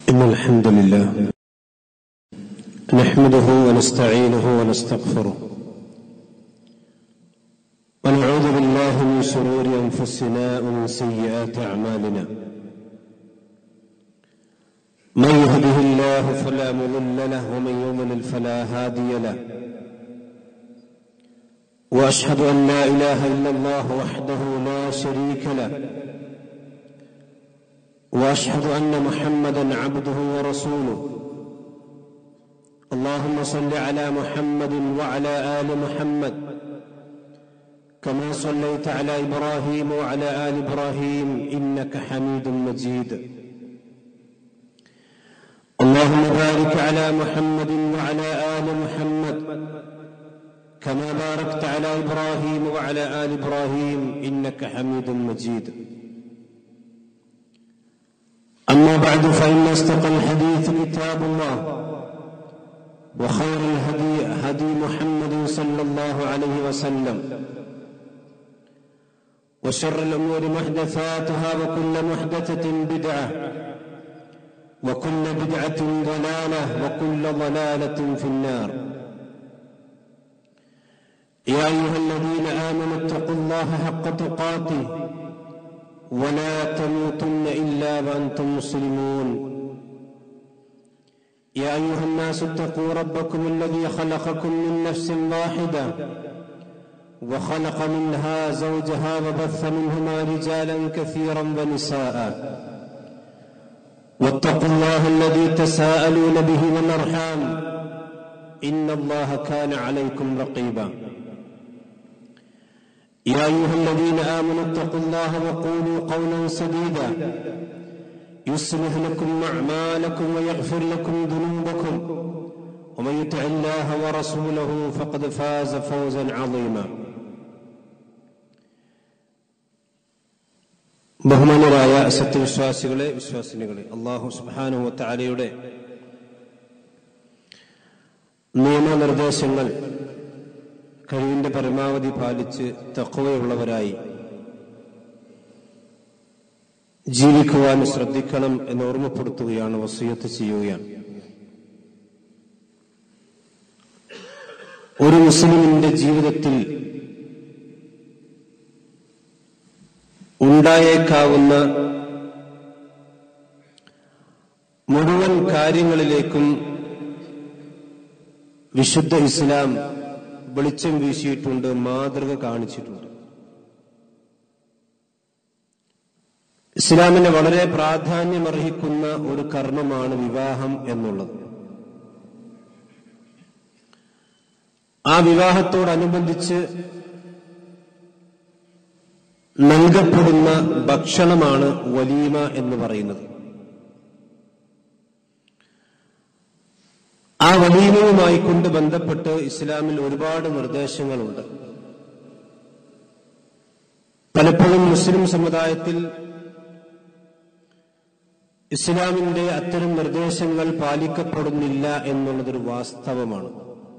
إن الحمد لله نحمده ونستعينه ونستغفره ونعوذ بالله من شرور أنفسنا ومن سيئات أعمالنا من يهده الله فلا مضل له ومن يضلل فلا هادي له وأشهد أن لا إله إلا الله وحده لا شريك له واشهد ان محمدا عبده ورسوله اللهم صل على محمد وعلى ال محمد كما صليت على ابراهيم وعلى ال ابراهيم انك حميد مجيد اللهم بارك على محمد وعلى ال محمد كما باركت على ابراهيم وعلى ال ابراهيم انك حميد مجيد أما بعد فإن أصدق الحديث كتاب الله وخير الهدي هدي محمد صلى الله عليه وسلم وشر الأمور محدثاتها وكل محدثة بدعة وكل بدعة ضلالة وكل ضلالة في النار يا أيها الذين آمنوا اتقوا الله حق تقاته ولا تموتن الا وانتم مسلمون يا ايها الناس اتقوا ربكم الذي خلقكم من نفس واحده وخلق منها زوجها وبث منهما رجالا كثيرا ونساء واتقوا الله الذي تساءلون به والارحام ان الله كان عليكم رقيبا يا أيها الذين آمنوا اتقوا الله وقولوا قولا سديدا يصلح لكم أعمالكم ويغفر لكم ذنوبكم ومن يطع الله ورسوله فقد فاز فوزا عظيما ബഹുമാനരായ സത്യവിശ്വാസികളെ വിശ്വാസിനികളെ അള്ളാഹു സുബാനുവ താലയുടെ നിയമനിർദ്ദേശങ്ങൾ കഴിവിന്റെ പരമാവധി പാലിച്ച് തക്കവയുള്ളവരായി ജീവിക്കുവാൻ ശ്രദ്ധിക്കണം എന്ന് ഓർമ്മപ്പെടുത്തുകയാണ് വസീയത്ത് ചെയ്യുകയാണ് ഒരു മുസ്ലിമിന്റെ ജീവിതത്തിൽ ഉണ്ടായേക്കാവുന്ന മുഴുവൻ കാര്യങ്ങളിലേക്കും വിശുദ്ധ ഇസ്ലാം വെളിച്ചം വീശിയിട്ടുണ്ട് മാതൃക കാണിച്ചിട്ടുണ്ട് ഇസ്ലാമിന് വളരെ പ്രാധാന്യമർഹിക്കുന്ന ഒരു കർമ്മമാണ് വിവാഹം എന്നുള്ളത് ആ വിവാഹത്തോടനുബന്ധിച്ച് നൽകപ്പെടുന്ന ഭക്ഷണമാണ് വലീമ എന്ന് പറയുന്നത് ആ വലീമയുമായി കൊണ്ട് ബന്ധപ്പെട്ട് ഇസ്ലാമിൽ ഒരുപാട് നിർദ്ദേശങ്ങളുണ്ട് പലപ്പോഴും മുസ്ലിം സമുദായത്തിൽ ഇസ്ലാമിന്റെ അത്തരം നിർദ്ദേശങ്ങൾ പാലിക്കപ്പെടുന്നില്ല എന്നുള്ളതൊരു വാസ്തവമാണ്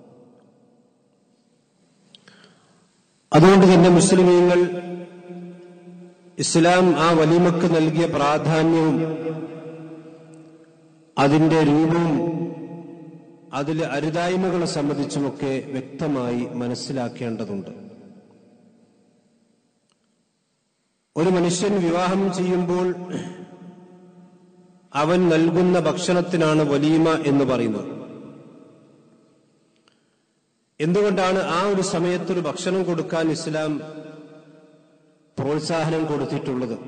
അതുകൊണ്ട് തന്നെ മുസ്ലിമീങ്ങൾ ഇസ്ലാം ആ വലിമക്ക് നൽകിയ പ്രാധാന്യവും അതിന്റെ രൂപവും അതിലെ അരുതായ്മകളെ സംബന്ധിച്ചുമൊക്കെ വ്യക്തമായി മനസ്സിലാക്കേണ്ടതുണ്ട് ഒരു മനുഷ്യൻ വിവാഹം ചെയ്യുമ്പോൾ അവൻ നൽകുന്ന ഭക്ഷണത്തിനാണ് വലീമ എന്ന് പറയുന്നത് എന്തുകൊണ്ടാണ് ആ ഒരു സമയത്തൊരു ഭക്ഷണം കൊടുക്കാൻ ഇസ്ലാം പ്രോത്സാഹനം കൊടുത്തിട്ടുള്ളത്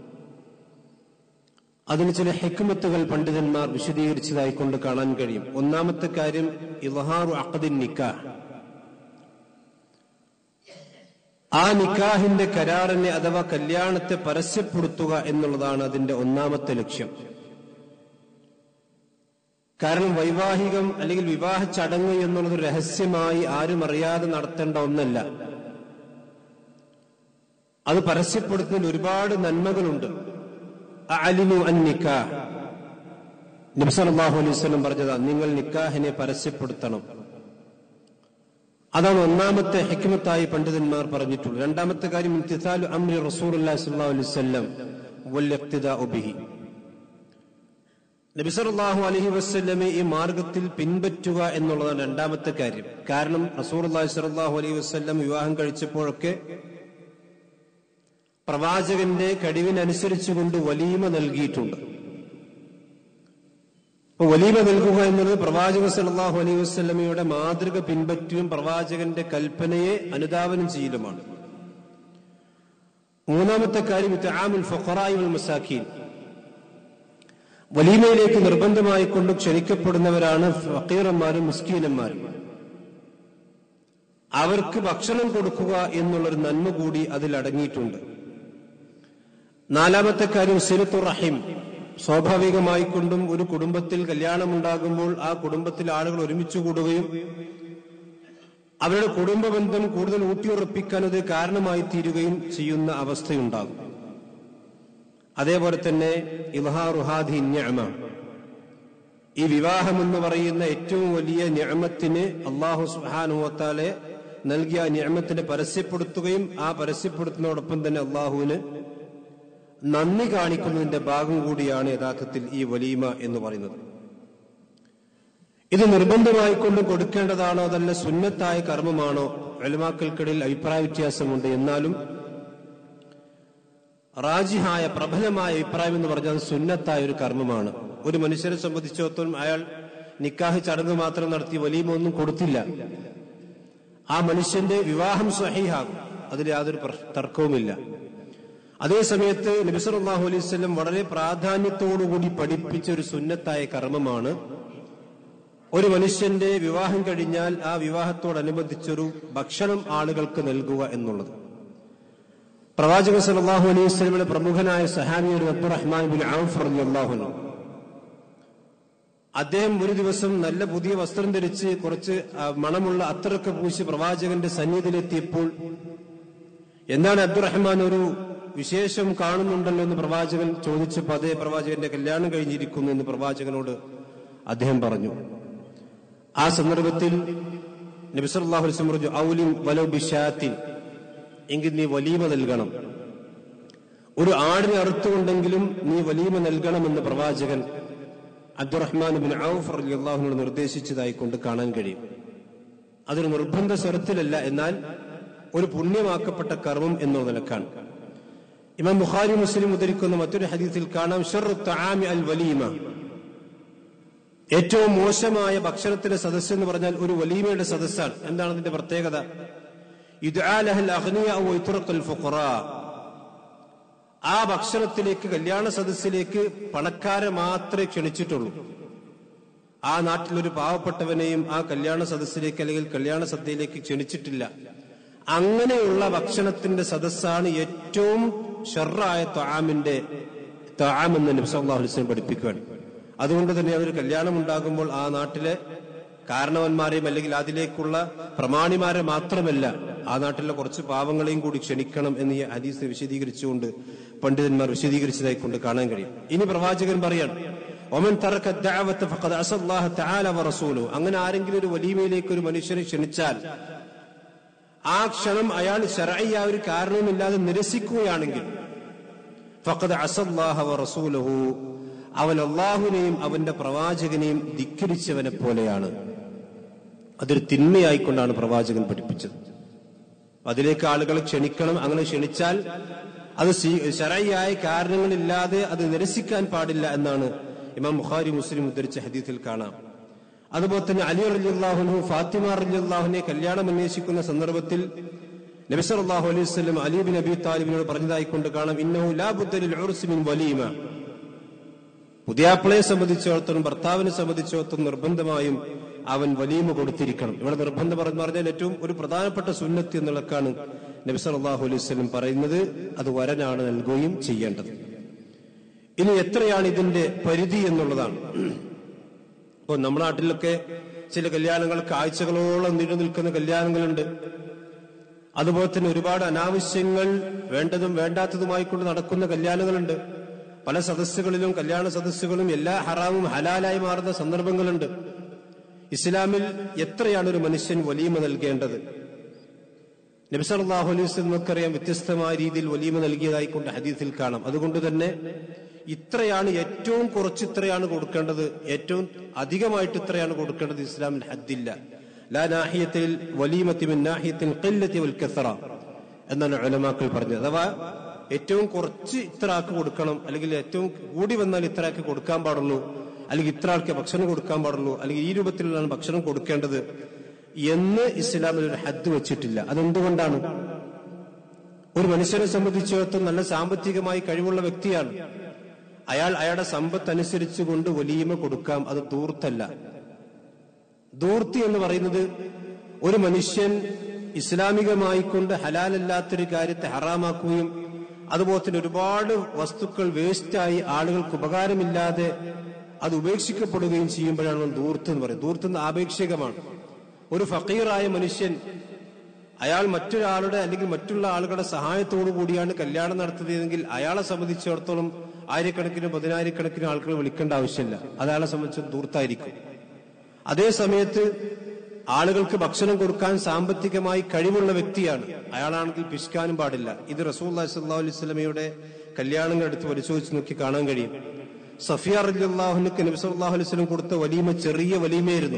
അതിന് ചില ഹെക്മത്തുകൾ പണ്ഡിതന്മാർ വിശദീകരിച്ചതായി കൊണ്ട് കാണാൻ കഴിയും ഒന്നാമത്തെ കാര്യം ഇലഹാറു അഖദിൻ നിക്കാഹ് ആ നിക്കാഹിന്റെ കരാറിനെ അഥവാ കല്യാണത്തെ പരസ്യപ്പെടുത്തുക എന്നുള്ളതാണ് അതിന്റെ ഒന്നാമത്തെ ലക്ഷ്യം കാരണം വൈവാഹികം അല്ലെങ്കിൽ വിവാഹ ചടങ്ങ് എന്നുള്ളത് രഹസ്യമായി ആരും അറിയാതെ നടത്തേണ്ട ഒന്നല്ല അത് പരസ്യപ്പെടുത്തുന്നതിൽ ഒരുപാട് നന്മകളുണ്ട് അലിമു അൻ നിക്കാഹ് നബ്സലാഹു അലൈഹി സ്വലം പറഞ്ഞതാ നിങ്ങൾ നിക്കാഹിനെ പരസ്യപ്പെടുത്തണം അതാണ് ഒന്നാമത്തെ ഹിക്മത്തായി പണ്ഡിതന്മാർ പറഞ്ഞിട്ടുള്ളത് രണ്ടാമത്തെ കാര്യം ഇംതിസാലു അംരി റസൂലുള്ളാഹി സ്വല്ലല്ലാഹു അലൈഹി വസല്ലം വൽ ഇഖ്തിദാഉ ബിഹി നബിസറുല്ലാഹു അലഹി വസ്ല്ലമെ ഈ മാർഗത്തിൽ പിൻപറ്റുക എന്നുള്ളതാണ് രണ്ടാമത്തെ കാര്യം കാരണം റസൂർ അള്ളാഹി സലാഹു അലൈഹി വസ്ല്ലം വിവാഹം കഴിച്ചപ്പോഴൊക്കെ പ്രവാചകന്റെ കഴിവിനനുസരിച്ചുകൊണ്ട് വലീമ നൽകിയിട്ടുണ്ട് അപ്പൊ വലീമ നൽകുക എന്നത് പ്രവാചക സലാഹു അലൈഹി വസ്ല്ലമയുടെ മാതൃക പിൻപറ്റുകയും പ്രവാചകന്റെ കൽപ്പനയെ അനുധാവനം ചെയ്യലുമാണ് മൂന്നാമത്തെ കാര്യം ഇത്താമുൽ ഫഖറായി വൽ മസാഖീൻ വലീമയിലേക്ക് നിർബന്ധമായി കൊണ്ട് ക്ഷണിക്കപ്പെടുന്നവരാണ് ഫക്കീറന്മാരും മുസ്കീനന്മാരും അവർക്ക് ഭക്ഷണം കൊടുക്കുക എന്നുള്ളൊരു നന്മ കൂടി അതിൽ അടങ്ങിയിട്ടുണ്ട് നാലാമത്തെ കാര്യം സിരത്തു റഹിം സ്വാഭാവികമായി കൊണ്ടും ഒരു കുടുംബത്തിൽ കല്യാണമുണ്ടാകുമ്പോൾ ആ കുടുംബത്തിൽ ആളുകൾ ഒരുമിച്ച് കൂടുകയും അവരുടെ കുടുംബ ബന്ധം കൂടുതൽ ഊട്ടിയുറപ്പിക്കാൻ അത് കാരണമായി തീരുകയും ചെയ്യുന്ന അവസ്ഥയുണ്ടാകും അതേപോലെ തന്നെ ഇൽഹാറുഹാദി ഞമ ഈ വിവാഹം എന്ന് പറയുന്ന ഏറ്റവും വലിയ ഞമത്തിന് അള്ളാഹു സുഹാനുവത്താലെ നൽകിയ ഞമത്തിനെ പരസ്യപ്പെടുത്തുകയും ആ പരസ്യപ്പെടുത്തുന്നതോടൊപ്പം തന്നെ അള്ളാഹുവിന് നന്ദി കാണിക്കുന്നതിന്റെ ഭാഗം കൂടിയാണ് യഥാർത്ഥത്തിൽ ഈ വലീമ എന്ന് പറയുന്നത് ഇത് നിർബന്ധമായിക്കൊണ്ട് കൊടുക്കേണ്ടതാണോ അതല്ല സുന്നത്തായ കർമ്മമാണോ എളിമാക്കൾക്കിടയിൽ അഭിപ്രായ വ്യത്യാസമുണ്ട് എന്നാലും റാജിഹായ പ്രബലമായ അഭിപ്രായം എന്ന് പറഞ്ഞാൽ സുന്നത്തായ ഒരു കർമ്മമാണ് ഒരു മനുഷ്യനെ സംബന്ധിച്ചിടത്തോളം അയാൾ നിക്കാഹ് ചടങ്ങ് മാത്രം നടത്തി വലിയ ഒന്നും കൊടുത്തില്ല ആ മനുഷ്യന്റെ വിവാഹം സ്വഹീഹാകും അതിൽ യാതൊരു തർക്കവുമില്ല അതേസമയത്ത് നബിസലാഹു അലൈഹി സ്വലം വളരെ പ്രാധാന്യത്തോടുകൂടി പഠിപ്പിച്ച ഒരു സുന്നത്തായ കർമ്മമാണ് ഒരു മനുഷ്യന്റെ വിവാഹം കഴിഞ്ഞാൽ ആ വിവാഹത്തോടനുബന്ധിച്ചൊരു ഭക്ഷണം ആളുകൾക്ക് നൽകുക എന്നുള്ളത് പ്രവാചക സലാഹു അലൈഹി സ്വലമിയുടെ പ്രമുഖനായ സഹാബിയുടെ അബ്ദുറഹ്മാൻ ബിൻ ഔഫ് റളിയല്ലാഹു അദ്ദേഹം ഒരു ദിവസം നല്ല പുതിയ വസ്ത്രം ധരിച്ച് കുറച്ച് മണമുള്ള അത്തറൊക്കെ പൂശി പ്രവാചകന്റെ സന്നിധിയിലെത്തിയപ്പോൾ എന്താണ് അബ്ദുറഹ്മാൻ ഒരു വിശേഷം കാണുന്നുണ്ടല്ലോ എന്ന് പ്രവാചകൻ ചോദിച്ചപ്പോൾ അതേ പ്രവാചകന്റെ കല്യാണം കഴിഞ്ഞിരിക്കുന്നു എന്ന് പ്രവാചകനോട് അദ്ദേഹം പറഞ്ഞു ആ സന്ദർഭത്തിൽ നബിസല്ലാഹു അലൈഹി പറഞ്ഞു ഔലിം വലോ ബിഷാത്തിൻ എങ്കിൽ നീ വലീമ നൽകണം ഒരു ആടിനെ അറുത്തുകൊണ്ടെങ്കിലും നീ വലീമ നൽകണമെന്ന് പ്രവാചകൻ അബ്ദുറഹ്മാൻ ബിൻ ഔഫ് അള്ളാഹുനോട് നിർദ്ദേശിച്ചതായി കൊണ്ട് കാണാൻ കഴിയും അതൊരു നിർബന്ധ സ്വരത്തിലല്ല എന്നാൽ ഒരു പുണ്യമാക്കപ്പെട്ട കർമ്മം എന്ന നിലക്കാണ് ഇമാം ബുഖാരി മുസ്ലിം ഉദ്ധരിക്കുന്ന മറ്റൊരു ഹദീസിൽ കാണാം ഷറു തആമി അൽ വലീമ ഏറ്റവും മോശമായ ഭക്ഷണത്തിന്റെ സദസ്സ് എന്ന് പറഞ്ഞാൽ ഒരു വലീമയുടെ സദസ്സാണ് എന്താണ് അതിന്റെ പ്രത്യേകത ആ ഭക്ഷണത്തിലേക്ക് കല്യാണ സദസ്സിലേക്ക് പണക്കാരെ മാത്രമേ ക്ഷണിച്ചിട്ടുള്ളൂ ആ നാട്ടിലൊരു പാവപ്പെട്ടവനെയും ആ കല്യാണ സദസ്സിലേക്ക് അല്ലെങ്കിൽ കല്യാണ സദ്യയിലേക്ക് ക്ഷണിച്ചിട്ടില്ല അങ്ങനെയുള്ള ഭക്ഷണത്തിന്റെ സദസ്സാണ് ഏറ്റവും ഷെറായ ത്വാമിന്റെ ത്വാം എന്ന് നബ്സല്ലാഹു അലൈഹി പഠിപ്പിക്കുകയാണ് അതുകൊണ്ട് തന്നെ അതൊരു കല്യാണം ഉണ്ടാകുമ്പോൾ ആ നാട്ടിലെ കാരണവന്മാരെയും അല്ലെങ്കിൽ അതിലേക്കുള്ള പ്രമാണിമാരെ മാത്രമല്ല ആ നാട്ടിലെ കുറച്ച് പാവങ്ങളെയും കൂടി ക്ഷണിക്കണം എന്ന് ഈ ഹദീസിനെ വിശദീകരിച്ചുകൊണ്ട് പണ്ഡിതന്മാർ വിശദീകരിച്ചതായി കൊണ്ട് കാണാൻ കഴിയും ഇനി പ്രവാചകൻ പറയാണ് ഒമൻ റസൂലു അങ്ങനെ ആരെങ്കിലും ഒരു വലീമയിലേക്ക് ഒരു മനുഷ്യനെ ക്ഷണിച്ചാൽ ആ ക്ഷണം അയാൾ ശരയ്യ ഒരു കാരണവുമില്ലാതെ നിരസിക്കുകയാണെങ്കിൽ ഫഖദ് അസല്ലാഹ റസൂലഹു അവൻ അള്ളാഹുവിനെയും അവന്റെ പ്രവാചകനെയും ധിക്കരിച്ചവനെ പോലെയാണ് അതൊരു തിന്മയായിക്കൊണ്ടാണ് പ്രവാചകൻ പഠിപ്പിച്ചത് അതിലേക്ക് ആളുകളെ ക്ഷണിക്കണം അങ്ങനെ ക്ഷണിച്ചാൽ അത് ശരയായ കാരണങ്ങളില്ലാതെ അത് നിരസിക്കാൻ പാടില്ല എന്നാണ് ഇമാം ബുഖാരി മുസ്ലിം ഉദ്ധരിച്ച ഹദീത്തിൽ കാണാം അതുപോലെ തന്നെ അലി അലിയല്ലാഹുനു ഫാത്തിമ അലിയല്ലാഹുനെ കല്യാണം അന്വേഷിക്കുന്ന സന്ദർഭത്തിൽ നബിസർ അള്ളാഹു അലൈഹി വസ്ലം അലി ബിൻ അബി താലിബിനോട് പറഞ്ഞതായി കൊണ്ട് കാണാം ഇന്നഹു ലാബുദ്ദലിൽ ഉർസിമിൻ വലീമ പുതിയാപ്പിളയെ സംബന്ധിച്ചിടത്തോളം ഭർത്താവിനെ സംബന്ധിച്ചിടത്തോളം നിർബന്ധമായും അവൻ വലീമ കൊടുത്തിരിക്കണം ഇവിടെ നിർബന്ധം പറഞ്ഞു പറഞ്ഞാൽ ഏറ്റവും ഒരു പ്രധാനപ്പെട്ട സുന്നത്തി എന്നുള്ളക്കാണ് നബി സല്ലല്ലാഹു അലൈഹി വസല്ലം പറയുന്നത് അത് വരനാണ് നൽകുകയും ചെയ്യേണ്ടത് ഇനി എത്രയാണ് ഇതിന്റെ പരിധി എന്നുള്ളതാണ് ഇപ്പോൾ നമ്മുടെ നാട്ടിലൊക്കെ ചില കല്യാണങ്ങൾ കാഴ്ചകളോളം നീണ്ടു നിൽക്കുന്ന കല്യാണങ്ങളുണ്ട് അതുപോലെ തന്നെ ഒരുപാട് അനാവശ്യങ്ങൾ വേണ്ടതും വേണ്ടാത്തതുമായി കൊണ്ട് നടക്കുന്ന കല്യാണങ്ങളുണ്ട് പല സദസ്സുകളിലും കല്യാണ സദസ്സുകളും എല്ലാ ഹറാമും ഹലാലായി മാറുന്ന സന്ദർഭങ്ങളുണ്ട് ഇസ്ലാമിൽ എത്രയാണ് ഒരു മനുഷ്യൻ വലീമ നൽകേണ്ടത് നബിസല്ലാഹു അലൈഹി വസല്ലം നമുക്കറിയാം വ്യത്യസ്തമായ രീതിയിൽ വലീമ നൽകിയതായിക്കൊണ്ട് ഹദീസിൽ കാണാം അതുകൊണ്ട് തന്നെ ഇത്രയാണ് ഏറ്റവും കുറച്ച് ഇത്രയാണ് കൊടുക്കേണ്ടത് ഏറ്റവും അധികമായിട്ട് ഇത്രയാണ് കൊടുക്കേണ്ടത് ഇസ്ലാമിൽ ഹദ്ദില്ല ലാ നാഹിയത്തിൽ വലീമത്തി മിൻ നാഹിയത്തിൽ ഖില്ലത്തി വൽ കസറ എന്നാണ് ഉലമാക്കൾ പറഞ്ഞത് അഥവാ ഏറ്റവും കുറച്ച് ഇത്ര ആൾക്ക് കൊടുക്കണം അല്ലെങ്കിൽ ഏറ്റവും കൂടി വന്നാൽ ഇത്ര ആൾക്ക് കൊടുക്കാൻ പാടുള്ളൂ അല്ലെങ്കിൽ ഇത്ര ആൾക്ക് ഭക്ഷണം കൊടുക്കാൻ പാടുള്ളൂ അല്ലെങ്കിൽ ഈ രൂപത്തിലാണ് ഭക്ഷണം കൊടുക്കേണ്ടത് എന്ന് ഇസ്ലാമിൽ ഒരു ഹദ് വെച്ചിട്ടില്ല അതെന്തുകൊണ്ടാണ് ഒരു മനുഷ്യനെ സംബന്ധിച്ചിടത്തോളം നല്ല സാമ്പത്തികമായി കഴിവുള്ള വ്യക്തിയാണ് അയാൾ അയാളുടെ സമ്പത്ത് അനുസരിച്ചുകൊണ്ട് വലിയമ കൊടുക്കാം അത് ദൂർത്തല്ല ദൂർത്തി എന്ന് പറയുന്നത് ഒരു മനുഷ്യൻ ഇസ്ലാമികമായി കൊണ്ട് ഹലാലല്ലാത്തൊരു കാര്യത്തെ ഹറാമാക്കുകയും അതുപോലെ തന്നെ ഒരുപാട് വസ്തുക്കൾ വേസ്റ്റായി ആളുകൾക്ക് ഉപകാരമില്ലാതെ അത് ഉപേക്ഷിക്കപ്പെടുകയും ചെയ്യുമ്പോഴാണ് ദൂർത്ത് എന്ന് പറയുന്നത് ദൂർത്ത് എന്ന് ആപേക്ഷികമാണ് ഒരു ഫക്കീറായ മനുഷ്യൻ അയാൾ മറ്റൊരാളുടെ അല്ലെങ്കിൽ മറ്റുള്ള ആളുകളുടെ സഹായത്തോടു കൂടിയാണ് കല്യാണം നടത്തുന്നതെങ്കിൽ അയാളെ സംബന്ധിച്ചിടത്തോളം ആയിരക്കണക്കിന് പതിനായിരക്കണക്കിന് ആളുകൾ വിളിക്കേണ്ട ആവശ്യമില്ല അത് അയാളെ സംബന്ധിച്ച് ദൂർത്തായിരിക്കും അതേ സമയത്ത് ആളുകൾക്ക് ഭക്ഷണം കൊടുക്കാൻ സാമ്പത്തികമായി കഴിവുള്ള വ്യക്തിയാണ് അയാളാണെങ്കിൽ പിശിക്കാനും പാടില്ല ഇത് റസൂൽ സല്ലാ അലൈഹി സ്വലമയുടെ കല്യാണങ്ങൾ എടുത്ത് പരിശോധിച്ച് നോക്കി കാണാൻ കഴിയും സഫിയ റലിയാഹുനക്ക് നബി സല്ലാഹു അലൈഹി സ്വലം കൊടുത്ത വലീമ ചെറിയ വലീമയായിരുന്നു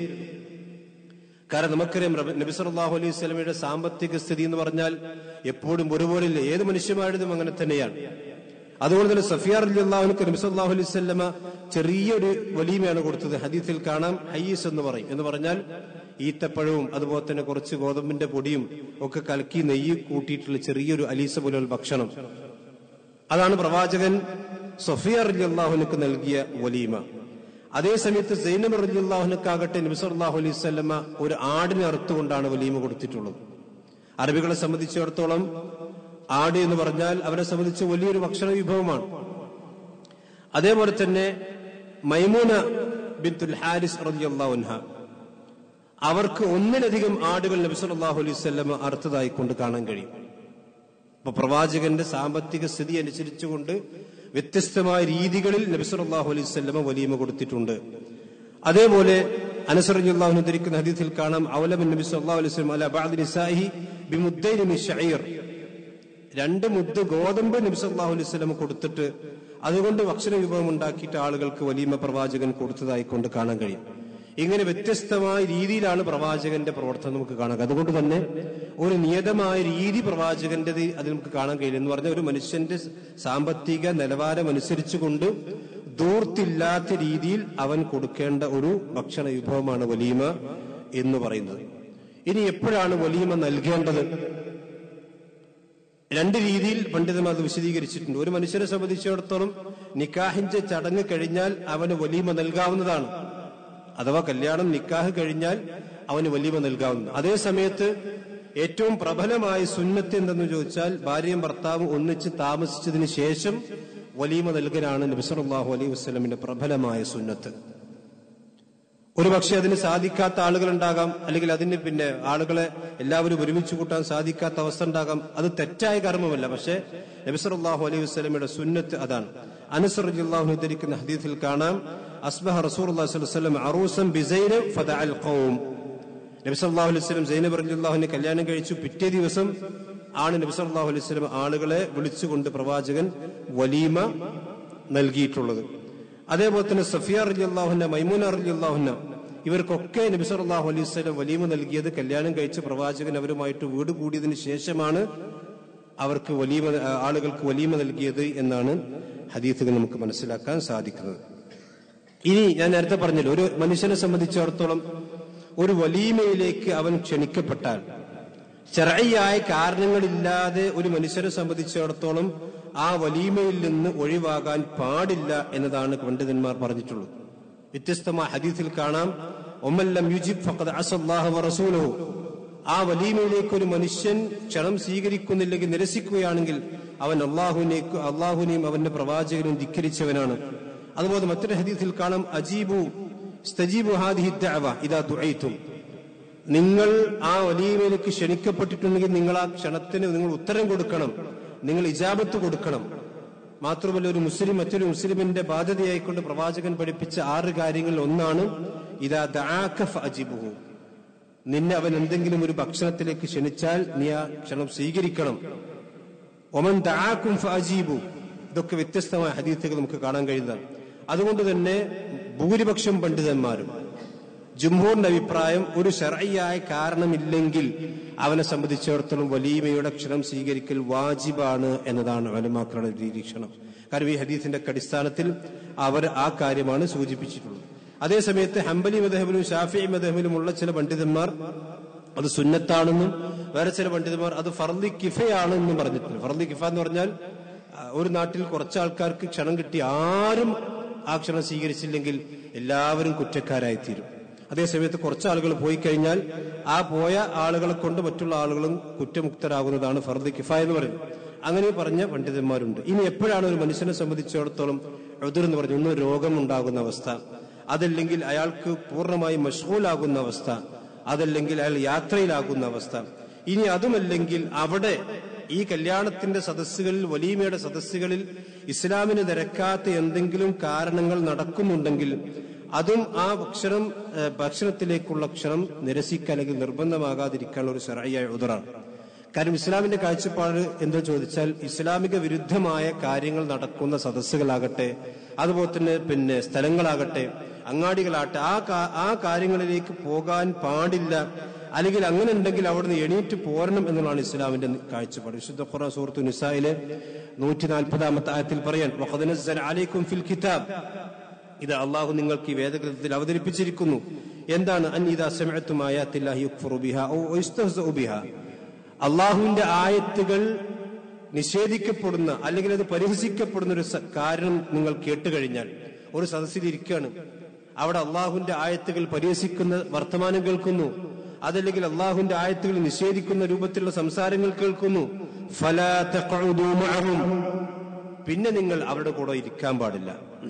കാരണം നമുക്കറിയാം റബ- നബി സല്ലല്ലാഹു അലൈഹി സ്വലമയുടെ സാമ്പത്തിക സ്ഥിതി എന്ന് പറഞ്ഞാൽ എപ്പോഴും ഒരുപോലില്ല ഏത് മനുഷ്യന്മാരുടെയും അങ്ങനെ തന്നെയാണ് അതുകൊണ്ട് തന്നെ സഫിയ റലിയാഹുനക്ക് നബി സല്ലല്ലാഹു അലൈഹി സ്വലമ ചെറിയൊരു വലീമയാണ് കൊടുത്തത് ഹദീസിൽ കാണാം ഹയ്യസ് എന്ന് പറയും എന്ന് പറഞ്ഞാൽ ഈത്തപ്പഴവും അതുപോലെ തന്നെ കുറച്ച് ഗോതമ്പിന്റെ പൊടിയും ഒക്കെ കലക്കി നെയ്യ് കൂട്ടിയിട്ടുള്ള ചെറിയൊരു അലീസ പോലുള്ള ഭക്ഷണം അതാണ് പ്രവാചകൻ സഫിയ റലിയാഹുനക്ക് നൽകിയ വലീമ അതേസമയത്ത് സൈനബ് റലിയാഹുനക്കാകട്ടെ നബിസല്ലാഹു അലൈഹി സ്വല്ലമ്മ ഒരു ആടിനെ അറുത്തുകൊണ്ടാണ് വലീമ കൊടുത്തിട്ടുള്ളത് അറബികളെ സംബന്ധിച്ചിടത്തോളം ആട് എന്ന് പറഞ്ഞാൽ അവരെ സംബന്ധിച്ച് വലിയൊരു ഭക്ഷണ വിഭവമാണ് അതേപോലെ തന്നെ മൈമൂന ബിന്തുൽ ഹാരിസ് റലിയല്ലാഹുൻഹ അവർക്ക് ഒന്നിലധികം ആടുകൾ നബി സല്ലല്ലാഹു അലൈഹി വസല്ലമ അറുത്തതായി കൊണ്ട് കാണാൻ കഴിയും അപ്പൊ പ്രവാചകന്റെ സാമ്പത്തിക സ്ഥിതി അനുസരിച്ചുകൊണ്ട് വ്യത്യസ്തമായ രീതികളിൽ നബി സല്ലല്ലാഹു അലൈഹി വസല്ലമ വലീമ കൊടുത്തിട്ടുണ്ട് അതേപോലെ അനസറിഞ്ഞാഹു ധരിക്കുന്ന ഹദീസിൽ കാണാം ഔലബൻ നബി സല്ലല്ലാഹു അലൈഹി വസല്ലം അല ബഅദ് നിസാഹി ബിമുദ്ദൈൻ മിൻ ശഈർ രണ്ട് മുദ്ദ് ഗോതമ്പ് നബി സല്ലല്ലാഹു അലൈഹി വസല്ലം കൊടുത്തിട്ട് അതുകൊണ്ട് ഭക്ഷണ വിഭവം ഉണ്ടാക്കിയിട്ട് ആളുകൾക്ക് വലീമ പ്രവാചകൻ കൊടുത്തതായി കൊണ്ട് കാണാൻ കഴിയും ഇങ്ങനെ വ്യത്യസ്തമായ രീതിയിലാണ് പ്രവാചകന്റെ പ്രവർത്തനം നമുക്ക് കാണാൻ കഴിയും. അതുകൊണ്ട് തന്നെ ഒരു നിയതമായ രീതി പ്രവാചകന്റേത് അത് നമുക്ക് കാണാൻ കഴിയും എന്ന് പറഞ്ഞാൽ ഒരു മനുഷ്യന്റെ സാമ്പത്തിക നിലവാരം അനുസരിച്ചുകൊണ്ട് ദൂർത്തില്ലാത്ത രീതിയിൽ അവൻ കൊടുക്കേണ്ട ഒരു ഭക്ഷണ വിഭവമാണ് വലീമ എന്ന് പറയുന്നത് ഇനി എപ്പോഴാണ് വലീമ നൽകേണ്ടത് രണ്ട് രീതിയിൽ പണ്ഡിതന്മാർ അത് വിശദീകരിച്ചിട്ടുണ്ട് ഒരു മനുഷ്യനെ സംബന്ധിച്ചിടത്തോളം നിക്കാഹിന്റെ ചടങ്ങ് കഴിഞ്ഞാൽ അവന് വലീമ നൽകാവുന്നതാണ് അഥവാ കല്യാണം നിക്കാഹ് കഴിഞ്ഞാൽ അവന് വലീമ നൽകാവുന്നു അതേ സമയത്ത് ഏറ്റവും പ്രബലമായ സുന്നത്ത് എന്തെന്ന് ചോദിച്ചാൽ ഭാര്യയും ഭർത്താവും ഒന്നിച്ച് താമസിച്ചതിന് ശേഷം വലീമ നൽകലാണ് നബിസല്ലാഹു അലൈഹി വസ്ലമിന്റെ പ്രബലമായ സുന്നത്ത് ഒരു പക്ഷെ അതിന് സാധിക്കാത്ത ആളുകൾ ഉണ്ടാകാം അല്ലെങ്കിൽ അതിന് പിന്നെ ആളുകളെ എല്ലാവരും ഒരുമിച്ച് കൂട്ടാൻ സാധിക്കാത്ത അവസ്ഥ ഉണ്ടാകാം അത് തെറ്റായ കർമ്മമല്ല പക്ഷേ നബിസറല്ലാഹു അലൈഹി വസ്ലമയുടെ സുന്നത്ത് അതാണ് അനസർ അള്ളാഹു ധരിക്കുന്ന ഹദീസിൽ കാണാം അസ്ബഹ റസൂർ വസ്ലം അറൂസം ബിസൈന് ഫദഅൽ ഖൗം നബി സല്ലല്ലാഹു അലൈഹി വസല്ലം സൈനബ് റളിയല്ലാഹുവിനെ കല്യാണം കഴിച്ചു പിറ്റേ ദിവസം ആണ് നബി സല്ലല്ലാഹു അലൈഹി വസല്ലം ആളുകളെ വിളിച്ചുകൊണ്ട് പ്രവാചകൻ വലീമ നൽകിയിട്ടുള്ളത് അതേപോലെ തന്നെ സഫിയ റളിയല്ലാഹുന്ന മൈമൂന റളിയല്ലാഹുന്ന ഇവർക്കൊക്കെ നബി സല്ലല്ലാഹു അലൈഹി വസല്ലം വലീമ നൽകിയത് കല്യാണം കഴിച്ച പ്രവാചകൻ അവരുമായിട്ട് വീട് കൂടിയതിന് ശേഷമാണ് അവർക്ക് വലീമ ആളുകൾക്ക് വലീമ നൽകിയത് എന്നാണ് ഹദീസുകൾ നമുക്ക് മനസ്സിലാക്കാൻ സാധിക്കുന്നത് ഇനി ഞാൻ നേരത്തെ പറഞ്ഞല്ലോ ഒരു മനുഷ്യനെ സംബന്ധിച്ചിടത്തോളം ഒരു വലീമയിലേക്ക് അവൻ ക്ഷണിക്കപ്പെട്ടാൽ ചെറിയായ കാരണങ്ങളില്ലാതെ ഒരു മനുഷ്യനെ സംബന്ധിച്ചിടത്തോളം ആ വലീമയിൽ നിന്ന് ഒഴിവാകാൻ പാടില്ല എന്നതാണ് പണ്ഡിതന്മാർ പറഞ്ഞിട്ടുള്ളത് വ്യത്യസ്തമായ ഹദീസിൽ കാണാം ഒമ്മല്ലം യുജിബ് ഫഖദ് അസല്ലാഹു വറസൂലഹു ആ വലീമയിലേക്ക് ഒരു മനുഷ്യൻ ക്ഷണം സ്വീകരിക്കുന്നില്ലെങ്കിൽ നിരസിക്കുകയാണെങ്കിൽ അവൻ അള്ളാഹുവിനേക്ക് അള്ളാഹുവിനെയും അവന്റെ പ്രവാചകനെയും ധിക്കരിച്ചവനാണ് അതുപോലെ മറ്റൊരു ഹദീസിൽ കാണാം അജീബു സ്തജീബു ഹാദിഹി ദഅവ ഇദാ ദുഐതും നിങ്ങൾ ആ വലീമയിലേക്ക് ക്ഷണിക്കപ്പെട്ടിട്ടുണ്ടെങ്കിൽ നിങ്ങൾ ആ ക്ഷണത്തിന് നിങ്ങൾ ഉത്തരം കൊടുക്കണം നിങ്ങൾ ഇജാബത്ത് കൊടുക്കണം മാത്രമല്ല ഒരു മുസ്ലിം മറ്റൊരു മുസ്ലിമിന്റെ ബാധ്യതയായിക്കൊണ്ട് പ്രവാചകൻ പഠിപ്പിച്ച ആറ് കാര്യങ്ങളിൽ ഒന്നാണ് ഇതാ ദആക ഫഅജിബുഹു നിന്നെ അവൻ എന്തെങ്കിലും ഒരു ഭക്ഷണത്തിലേക്ക് ക്ഷണിച്ചാൽ നീ ആ ക്ഷണം സ്വീകരിക്കണം ഒമൻ ദാക്കും ഫാജീബു ഇതൊക്കെ വ്യത്യസ്തമായ ഹദീത്തുകൾ നമുക്ക് കാണാൻ കഴിയുന്നതാണ് അതുകൊണ്ട് തന്നെ ഭൂരിപക്ഷം പണ്ഡിതന്മാരും ജുംഹൂറിന്റെ അഭിപ്രായം ഒരു ഷറയ്യായ കാരണമില്ലെങ്കിൽ അവനെ സംബന്ധിച്ചിടത്തോളം വലീമയുടെ ക്ഷണം സ്വീകരിക്കൽ വാജിബാണ് എന്നതാണ് വലമാക്കളുടെ നിരീക്ഷണം കാരണം ഈ ഹദീസിന്റെ അടിസ്ഥാനത്തിൽ അവർ ആ കാര്യമാണ് സൂചിപ്പിച്ചിട്ടുള്ളത് അതേസമയത്ത് ഹംബലി മദഹബിലും ഷാഫി മദഹബിലുമുള്ള ചില പണ്ഡിതന്മാർ അത് സുന്നത്താണെന്നും വേറെ ചില പണ്ഡിതന്മാർ അത് ഫർദി കിഫയാണെന്നും പറഞ്ഞിട്ടുണ്ട് ഫർദി കിഫ എന്ന് പറഞ്ഞാൽ ആ, ഒരു നാട്ടിൽ കുറച്ച് ആൾക്കാർക്ക് ക്ഷണം കിട്ടി ആരും ആ ക്ഷണം സ്വീകരിച്ചില്ലെങ്കിൽ എല്ലാവരും കുറ്റക്കാരായിത്തീരും അതേസമയത്ത് കുറച്ച് ആളുകൾ പോയി കഴിഞ്ഞാൽ ആ പോയ ആളുകളെ കൊണ്ട് മറ്റുള്ള ആളുകളും കുറ്റമുക്തരാകുന്നതാണ് ഫർദ് കിഫ എന്ന് പറയുന്നത് അങ്ങനെ പറഞ്ഞ പണ്ഡിതന്മാരുണ്ട് ഇനി എപ്പോഴാണ് ഒരു മനുഷ്യനെ സംബന്ധിച്ചിടത്തോളം എതിർ എന്ന് പറഞ്ഞു ഒന്ന് രോഗമുണ്ടാകുന്ന അവസ്ഥ അതല്ലെങ്കിൽ അയാൾക്ക് പൂർണ്ണമായി മഷ്ഹൂലാകുന്ന അവസ്ഥ അതല്ലെങ്കിൽ അയാൾ യാത്രയിലാകുന്ന അവസ്ഥ ഇനി അതുമല്ലെങ്കിൽ അവിടെ ഈ കല്യാണത്തിന്റെ സദസ്സുകളിൽ വലീമയുടെ സദസ്സുകളിൽ ഇസ്ലാമിന് നിരക്കാത്ത എന്തെങ്കിലും കാരണങ്ങൾ നടക്കുന്നുണ്ടെങ്കിൽ അതും ആ ഭക്ഷണം ഏഹ്, ഭക്ഷണത്തിലേക്കുള്ള ക്ഷണം നിരസിക്കാൻ അല്ലെങ്കിൽ നിർബന്ധമാകാതിരിക്കാനുള്ള ഒരു ശരായ ഉദറാണ് കാരണം ഇസ്ലാമിന്റെ കാഴ്ചപ്പാട് എന്താ ചോദിച്ചാൽ ഇസ്ലാമിക വിരുദ്ധമായ കാര്യങ്ങൾ നടക്കുന്ന സദസ്സുകളാകട്ടെ അതുപോലെ തന്നെ പിന്നെ സ്ഥലങ്ങളാകട്ടെ അങ്ങാടികളാകട്ടെ ആ കാ- ആ കാര്യങ്ങളിലേക്ക് പോകാൻ പാടില്ല അല്ലെങ്കിൽ അങ്ങനെ ഉണ്ടെങ്കിൽ അവിടുന്ന് എണീറ്റ് പോരണം എന്നുള്ളതാണ് ഇസ്ലാമിന്റെ കാഴ്ചപ്പാട് വിശുദ്ധ ഖുറാൻ സൂറത്തു നിസായിലെ നൂറ്റി നാൽപ്പതാമത്തെ ആയത്തിൽ പറയാൻ "വഖദ് നസ്സല അലൈക്കും ഫിൽ കിതാബ് ഇത് അള്ളാഹു നിങ്ങൾക്ക് ഈ വേദഗ്രന്ഥത്തിൽ അവതരിപ്പിച്ചിരിക്കുന്നു എന്താണ് അന്നിതാ സമയത്തും ആയാത്തില്ലാഹി യുക്ഫറു ബിഹ ഔ യുസ്തഹ്സഉ ബിഹ അള്ളാഹുവിന്റെ ആയത്തുകൾ നിഷേധിക്കപ്പെടുന്ന അല്ലെങ്കിൽ അത് പരിഹസിക്കപ്പെടുന്ന ഒരു സ- കാരണം നിങ്ങൾ കേട്ടുകഴിഞ്ഞാൽ ഒരു സദസ്സിൽ ഇരിക്കുകയാണ് അവിടെ അള്ളാഹുവിന്റെ ആയത്തുകൾ പരിഹസിക്കുന്ന വർത്തമാനം കേൾക്കുന്നു അതല്ലെങ്കിൽ അള്ളാഹുവിന്റെ ആയത്തുകൾ നിഷേധിക്കുന്ന രൂപത്തിലുള്ള സംസാരങ്ങൾ കേൾക്കുന്നു ഫലാ തഖഉദൂ മഅഹും. പിന്നെ നിങ്ങൾ അവരുടെ കൂടെ ഇരിക്കാൻ പാടില്ല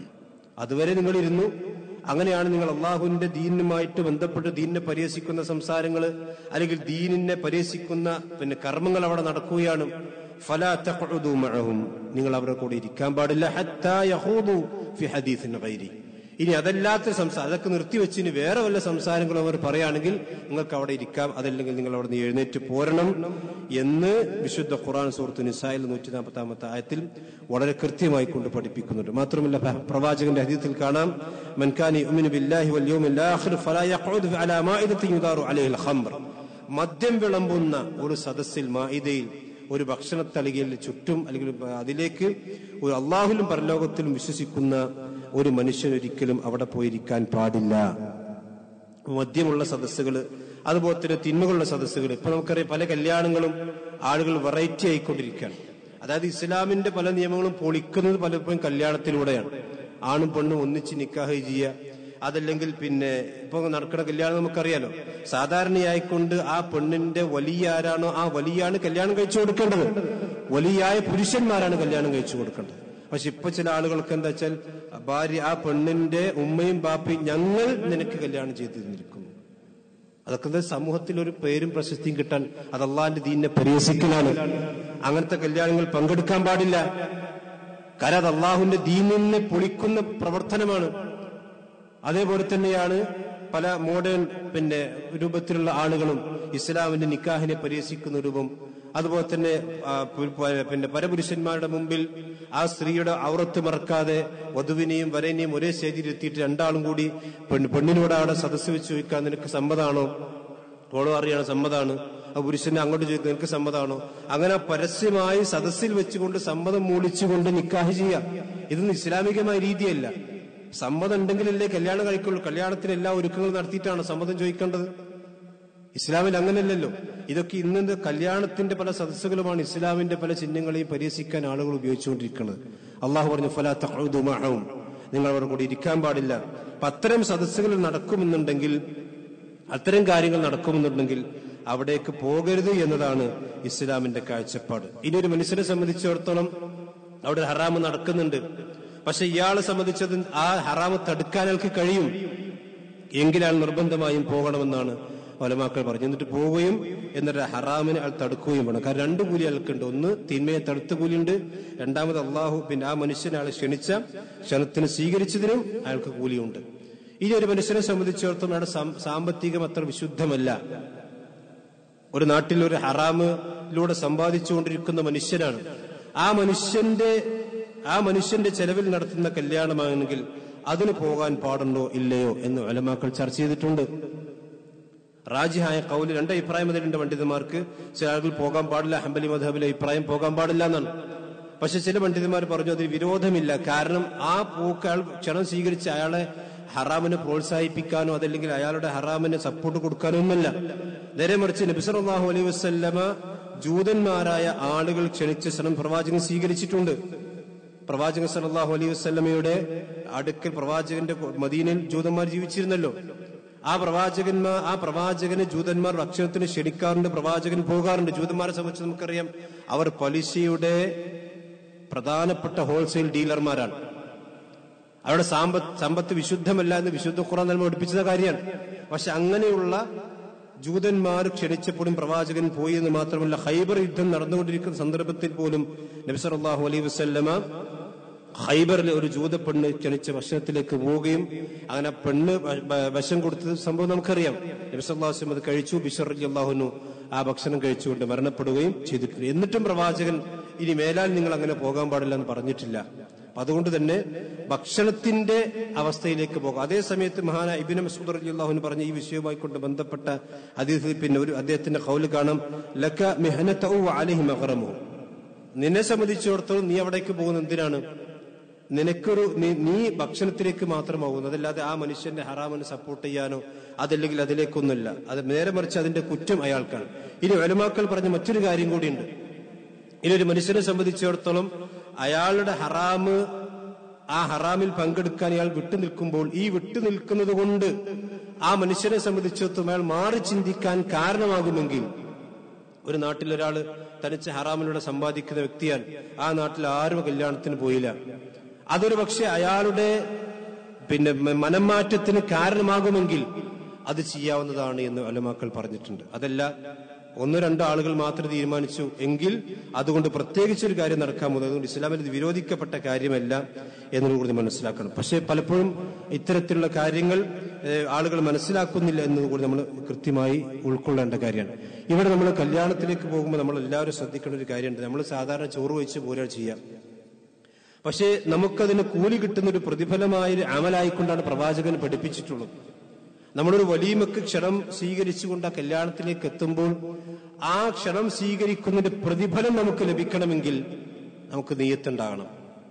അതുവരെ നിങ്ങൾ ഇരുന്നു അങ്ങനെയാണ് നിങ്ങൾ അള്ളാഹുവിന്റെ ദീനുമായിട്ട് ബന്ധപ്പെട്ട് ദീനിനെ പരിഹസിക്കുന്ന സംസാരങ്ങൾ അല്ലെങ്കിൽ ദീനിനെ പരിഹസിക്കുന്ന പിന്നെ കർമ്മങ്ങൾ അവിടെ നടക്കുകയാണ് ഫലാ തഖഉദൂ മഅഹും. നിങ്ങൾ അവരുടെ കൂടെ ഇരിക്കാൻ പാടില്ല ഹത്താ യഖൂദു ഫി ഹദീസിൻ ഗൈരി ഇനി അതല്ലാത്ത സംസാരം അതൊക്കെ നിർത്തിവെച്ച് ഇനി വേറെ വല്ല സംസാരങ്ങളും അവർ പറയുകയാണെങ്കിൽ നിങ്ങൾക്ക് അവിടെ ഇരിക്കാം അതല്ലെങ്കിൽ നിങ്ങൾ അവിടെ നിന്ന് എഴുന്നേറ്റ് പോരണം എന്ന് വിശുദ്ധ ഖുറാൻ സുഹൃത്ത് നിസായിൽ നൂറ്റി നാൽപ്പത്താമത്തെ ആയത്തിൽ വളരെ കൃത്യമായി കൊണ്ട് പഠിപ്പിക്കുന്നുണ്ട് മാത്രമല്ല പ്ര- പ്രവാചകന്റെ ഹദീത്തിൽ കാണാം മൻകാനി ഉമിനു ബില്ലാഹി വൽ യൗമിൽ ആഖിർ ഫലാ യഖഉദു അലാ മാഇദത്തിൻ യുദാറു അലൈഹിൽ ഖംർ മദ്യം വിളമ്പുന്ന ഒരു സദസ്സിൽ മാഇദയിൽ ഒരു ഭക്ഷണത്തളികയിൽ ചുറ്റും അല്ലെങ്കിൽ അതിലേക്ക് ഒരു അള്ളാഹുലും പരലോകത്തിലും വിശ്വസിക്കുന്ന ഒരു മനുഷ്യൻ ഒരിക്കലും അവിടെ പോയിരിക്കാൻ പാടില്ല മദ്യമുള്ള സദസ്സുകൾ അതുപോലെ തന്നെ തിന്മകളുള്ള സദസ്സുകൾ ഇപ്പൊ നമുക്കറിയാം പല കല്യാണങ്ങളും ആളുകൾ വെറൈറ്റി ആയിക്കൊണ്ടിരിക്കുകയാണ് അതായത് ഇസ്ലാമിന്റെ പല നിയമങ്ങളും പൊളിക്കുന്നത് പലപ്പോഴും കല്യാണത്തിലൂടെയാണ് ആണും പെണ്ണും ഒന്നിച്ച് നിക്കാഹ് ചെയ്യുക അതല്ലെങ്കിൽ പിന്നെ ഇപ്പൊ നടക്കുന്ന കല്യാണം നമുക്കറിയാലോ സാധാരണയായിക്കൊണ്ട് ആ പെണ്ണിന്റെ വലിയ ആരാണോ ആ വലിയാണ് കല്യാണം കഴിച്ചു കൊടുക്കേണ്ടത് വലിയായ പുരുഷന്മാരാണ് കല്യാണം കഴിച്ചു കൊടുക്കേണ്ടത് പക്ഷെ ഇപ്പൊ ചില ആളുകൾക്ക് എന്താ വെച്ചാൽ ഭാര്യ ആ പെണ്ണിന്റെ ഉമ്മയും ബാപ്പയും ഞങ്ങൾ നിനക്ക് കല്യാണം ചെയ്തു തന്നിരിക്കുന്നു അതൊക്കെ എന്താ സമൂഹത്തിൽ ഒരു പേരും പ്രശസ്തിയും കിട്ടാൻ അത് അള്ളാന്റെ ദീനിനെ പരിഹസിക്കലാണ് അങ്ങനത്തെ കല്യാണങ്ങൾ പങ്കെടുക്കാൻ പാടില്ല കാരണം അത് അള്ളാഹുവിന്റെ ദീനിനെ പൊളിക്കുന്ന പ്രവർത്തനമാണ് അതേപോലെ തന്നെയാണ് പല മോഡേൺ പിന്നെ രൂപത്തിലുള്ള ആളുകളും ഇസ്ലാമിന്റെ നിക്കാഹിനെ പരിഹസിക്കുന്ന രൂപം അതുപോലെ തന്നെ ആ, പു- പ- പിന്നെ പരപുരുഷന്മാരുടെ മുമ്പിൽ ആ സ്ത്രീയുടെ ഔറത്ത് മറക്കാതെ വധുവിനെയും വരനെയും ഒരേ സ്റ്റേജിൽ എത്തിയിട്ട് രണ്ടാളും കൂടി പെണ്ണ് പെണ്ണിനോട് അവിടെ സദസ്സ് വെച്ച് ചോദിക്കാൻ നിനക്ക് സമ്മതാണോ ഓളോ അറിയണം സമ്മതാണ് ആ പുരുഷനെ അങ്ങോട്ട് ചോദിക്കും നിനക്ക് സമ്മതാണോ അങ്ങനെ പരസ്യമായി സദസ്സിൽ വെച്ചുകൊണ്ട് സമ്മതം മൂളിച്ചുകൊണ്ട് നിക്കാഹ് ചെയ്യാം ഇതൊന്നും ഇസ്ലാമികമായ രീതിയല്ല സമ്മതം ഉണ്ടെങ്കിലല്ലേ കല്യാണം കഴിക്കുള്ളൂ കല്യാണത്തിന് എല്ലാ ഒരുക്കങ്ങളും നടത്തിയിട്ടാണ് സമ്മതം ചോദിക്കേണ്ടത് ഇസ്ലാമിൽ അങ്ങനെയല്ലല്ലോ ഇതൊക്കെ ഇന്നത്തെ കല്യാണത്തിന്റെ പല സദസ്സുകളുമാണ് ഇസ്ലാമിന്റെ പല ചിഹ്നങ്ങളെയും പരിഹസിക്കാൻ ആളുകൾ ഉപയോഗിച്ചുകൊണ്ടിരിക്കുന്നത് അള്ളാഹു പറഞ്ഞു ഫലാ തഖഉദു മഅഹും നിങ്ങൾ അവരുടെ കൂടി ഇരിക്കാൻ പാടില്ല അപ്പൊ അത്തരം സദസ്സുകൾ നടക്കുമെന്നുണ്ടെങ്കിൽ അത്തരം കാര്യങ്ങൾ നടക്കുമെന്നുണ്ടെങ്കിൽ അവിടേക്ക് പോകരുത് എന്നതാണ് ഇസ്ലാമിന്റെ കാഴ്ചപ്പാട് ഇനി ഒരു മനുഷ്യനെ സംബന്ധിച്ചിടത്തോളം അവിടെ ഒരു ഹറാമ് നടക്കുന്നുണ്ട് പക്ഷെ ഇയാളെ സംബന്ധിച്ചത് ആ ഹറാമ് തടുക്കാൻ അയാൾക്ക് കഴിയും എങ്കിലാൽ നിർബന്ധമായും പോകണമെന്നാണ് ഒലമാക്കൾ പറഞ്ഞു എന്നിട്ട് പോവുകയും എന്നിട്ട് ഹറാമിനെ അയാൾ തടുക്കുകയും വേണം കാരണം രണ്ട് കൂലി അയാൾക്കുണ്ട് ഒന്ന് തിന്മയെ തടുത്ത കൂലിയുണ്ട് രണ്ടാമത് അള്ളാഹു പിന്നെ ആ മനുഷ്യനെ അയാൾ ക്ഷണിച്ച ക്ഷണത്തിന് സ്വീകരിച്ചതിനും അയാൾക്ക് കൂലിയുണ്ട് ഇനി ഒരു മനുഷ്യനെ സംബന്ധിച്ചിടത്തോളം അയാളുടെ സാം- സാമ്പത്തികം അത്ര വിശുദ്ധമല്ല ഒരു നാട്ടിൽ ഒരു ഹറാമിലൂടെ സമ്പാദിച്ചുകൊണ്ടിരിക്കുന്ന മനുഷ്യനാണ് ആ മനുഷ്യന്റെ ആ മനുഷ്യന്റെ ചെലവിൽ നടത്തുന്ന കല്യാണമാണെങ്കിൽ അതിന് പോകാൻ പാടുണ്ടോ ഇല്ലയോ എന്ന് അലമാക്കൾ ചർച്ച ചെയ്തിട്ടുണ്ട് റാജിഹായ കൗല് രണ്ട് അഭിപ്രായം അതിലുണ്ട് പണ്ഡിതന്മാർക്ക് ചില ആളുകൾ പോകാൻ പാടില്ല ഹംബലി മധബിലെ അഭിപ്രായം പോകാൻ പാടില്ല എന്നാണ് പക്ഷെ ചില പണ്ഡിതന്മാർ പറഞ്ഞു അതിന് വിരോധമില്ല കാരണം ആ പോക്ക് അയാൾ ക്ഷണം സ്വീകരിച്ച് അയാളെ ഹറാമിനെ പ്രോത്സാഹിപ്പിക്കാനോ അതല്ലെങ്കിൽ അയാളുടെ ഹറാമിനെ സപ്പോർട്ട് കൊടുക്കാനോ ഒന്നല്ല നേരെ മറിച്ച് നബിസലാഹു അലൈഹി വസ്ല്ലമ ജൂതന്മാരായ ആളുകൾ ക്ഷണിച്ച ക്ഷണം പ്രവാചകൻ സ്വീകരിച്ചിട്ടുണ്ട് പ്രവാചകൻ സല്ലല്ലാഹു അലൈഹി വസല്ലമയുടെ അടുക്കൽ പ്രവാചകന്റെ മദീനയിൽ ജൂതന്മാർ ജീവിച്ചിരുന്നല്ലോ ആ പ്രവാചകന്മാർ ആ പ്രവാചകന് ജൂതന്മാർ ഭക്ഷണത്തിന് ക്ഷണിക്കാറുണ്ട് പ്രവാചകൻ പോകാറുണ്ട് ജൂതന്മാരെ സംബന്ധിച്ച് നമുക്കറിയാം അവർ പലിശയുടെ പ്രധാനപ്പെട്ട ഹോൾസെയിൽ ഡീലർമാരാണ് അവരുടെ സാമ്പത്ത് സമ്പത്ത് വിശുദ്ധമല്ല എന്ന് വിശുദ്ധ ഖുറാൻ നമ്മൾ പഠിപ്പിച്ച കാര്യമാണ് പക്ഷെ അങ്ങനെയുള്ള ജൂതന്മാർ ക്ഷണിച്ചപ്പോഴും പ്രവാചകൻ പോയി എന്ന് മാത്രമല്ല ഹൈബർ യുദ്ധം നടന്നുകൊണ്ടിരിക്കുന്ന സന്ദർഭത്തിൽ പോലും നബിസറാഹു അലൈഹി വസ്ല്ലമ ഹൈബറിലെ ഒരു ജൂത പെണ്ണ് ക്ഷണിച്ച ഭക്ഷണത്തിലേക്ക് പോവുകയും അങ്ങനെ ആ പെണ്ണ് വ- വ- വശം കൊടുത്തത് സംഭവം നമുക്കറിയാം നബിസല്ലാസ്ലം അത് കഴിച്ചു ബിഷർ അലി അള്ളാഹുനു ആ ഭക്ഷണം കഴിച്ചുകൊണ്ട് മരണപ്പെടുകയും ചെയ്തിട്ടുണ്ട് എന്നിട്ടും പ്രവാചകൻ ഇനി മേലാൽ നിങ്ങൾ അങ്ങനെ പോകാൻ പാടില്ല എന്ന് പറഞ്ഞിട്ടില്ല അപ്പൊ അതുകൊണ്ട് തന്നെ ഭക്ഷണത്തിന്റെ അവസ്ഥയിലേക്ക് പോകാം അതേ സമയത്ത് മഹാന ഇബിന് മസൂദ് അലി അള്ളാഹുന് പറഞ്ഞ ഈ വിഷയവുമായി കൊണ്ട് ബന്ധപ്പെട്ട അതീതിൽ പിന്നെ ഒരു അദ്ദേഹത്തിന്റെ കൗല് കാണാം ലക്ക മെഹനത്തവും അലഹി മഹറമോ നിന്നെ സംബന്ധിച്ചിടത്തോളം നീ അവിടേക്ക് പോകുന്നത് എന്തിനാണ് നിനക്കൊരു നീ- നീ ഭക്ഷണത്തിലേക്ക് മാത്രമാകുന്നു അതല്ലാതെ ആ മനുഷ്യന്റെ ഹറാമിന് സപ്പോർട്ട് ചെയ്യാനോ അതല്ലെങ്കിൽ അതിലേക്കൊന്നുമില്ല അത് നേരെ മറിച്ച് അതിന്റെ കുറ്റം അയാൾക്കാണ് ഇനി വലുമാക്കൾ പറഞ്ഞ മറ്റൊരു കാര്യം കൂടിയുണ്ട് ഇനി ഒരു മനുഷ്യനെ സംബന്ധിച്ചിടത്തോളം അയാളുടെ ഹറാമ് ആ ഹറാമിൽ പങ്കെടുക്കാൻ അയാൾ വിട്ടു നിൽക്കുമ്പോൾ ഈ വിട്ടു നിൽക്കുന്നത് കൊണ്ട് ആ മനുഷ്യനെ സംബന്ധിച്ചിടത്തോളം അയാൾ മാറി ചിന്തിക്കാൻ കാരണമാകുമെങ്കിൽ ഒരു നാട്ടിൽ ഒരാൾ തനിച്ച് ഹറാമിലൂടെ സമ്പാദിക്കുന്ന വ്യക്തിയാണ് ആ നാട്ടിൽ ആരും കല്യാണത്തിന് പോയില്ല അതൊരു പക്ഷെ അയാളുടെ പിന്നെ മ- മനംമാറ്റത്തിന് കാരണമാകുമെങ്കിൽ അത് ചെയ്യാവുന്നതാണ് എന്ന് അലമാക്കൾ പറഞ്ഞിട്ടുണ്ട് അതല്ല ഒന്നോ രണ്ടോ ആളുകൾ മാത്രം തീരുമാനിച്ചു എങ്കിൽ അതുകൊണ്ട് പ്രത്യേകിച്ച് ഒരു കാര്യം നടക്കാൻ പോകുന്നത് അതുകൊണ്ട് ഇസ്ലാമിൽ ഇത് വിരോധിക്കപ്പെട്ട കാര്യമല്ല എന്നുള്ളത് കൂടി മനസ്സിലാക്കണം പക്ഷേ പലപ്പോഴും ഇത്തരത്തിലുള്ള കാര്യങ്ങൾ ഏഹ്, ആളുകൾ മനസ്സിലാക്കുന്നില്ല എന്നത് കൂടി നമ്മൾ കൃത്യമായി ഉൾക്കൊള്ളേണ്ട കാര്യമാണ് ഇവിടെ നമ്മൾ കല്യാണത്തിലേക്ക് പോകുമ്പോൾ നമ്മൾ എല്ലാവരും ശ്രദ്ധിക്കേണ്ട ഒരു കാര്യമുണ്ട് നമ്മൾ സാധാരണ ചോറ് വെച്ച് പോരാ ചെയ്യാം പക്ഷേ നമുക്കതിന് കൂലി കിട്ടുന്ന ഒരു പ്രതിഫലമായ ഒരു അമലായിക്കൊണ്ടാണ് പ്രവാചകൻ പഠിപ്പിച്ചിട്ടുള്ളത് നമ്മളൊരു വലീമക്ക് ക്ഷണം സ്വീകരിച്ചുകൊണ്ട് ആ കല്യാണത്തിലേക്ക് എത്തുമ്പോൾ ആ ക്ഷണം സ്വീകരിക്കുന്നതിന്റെ പ്രതിഫലം നമുക്ക് ലഭിക്കണമെങ്കിൽ നമുക്ക് നെയ്യത്തുണ്ടാകണം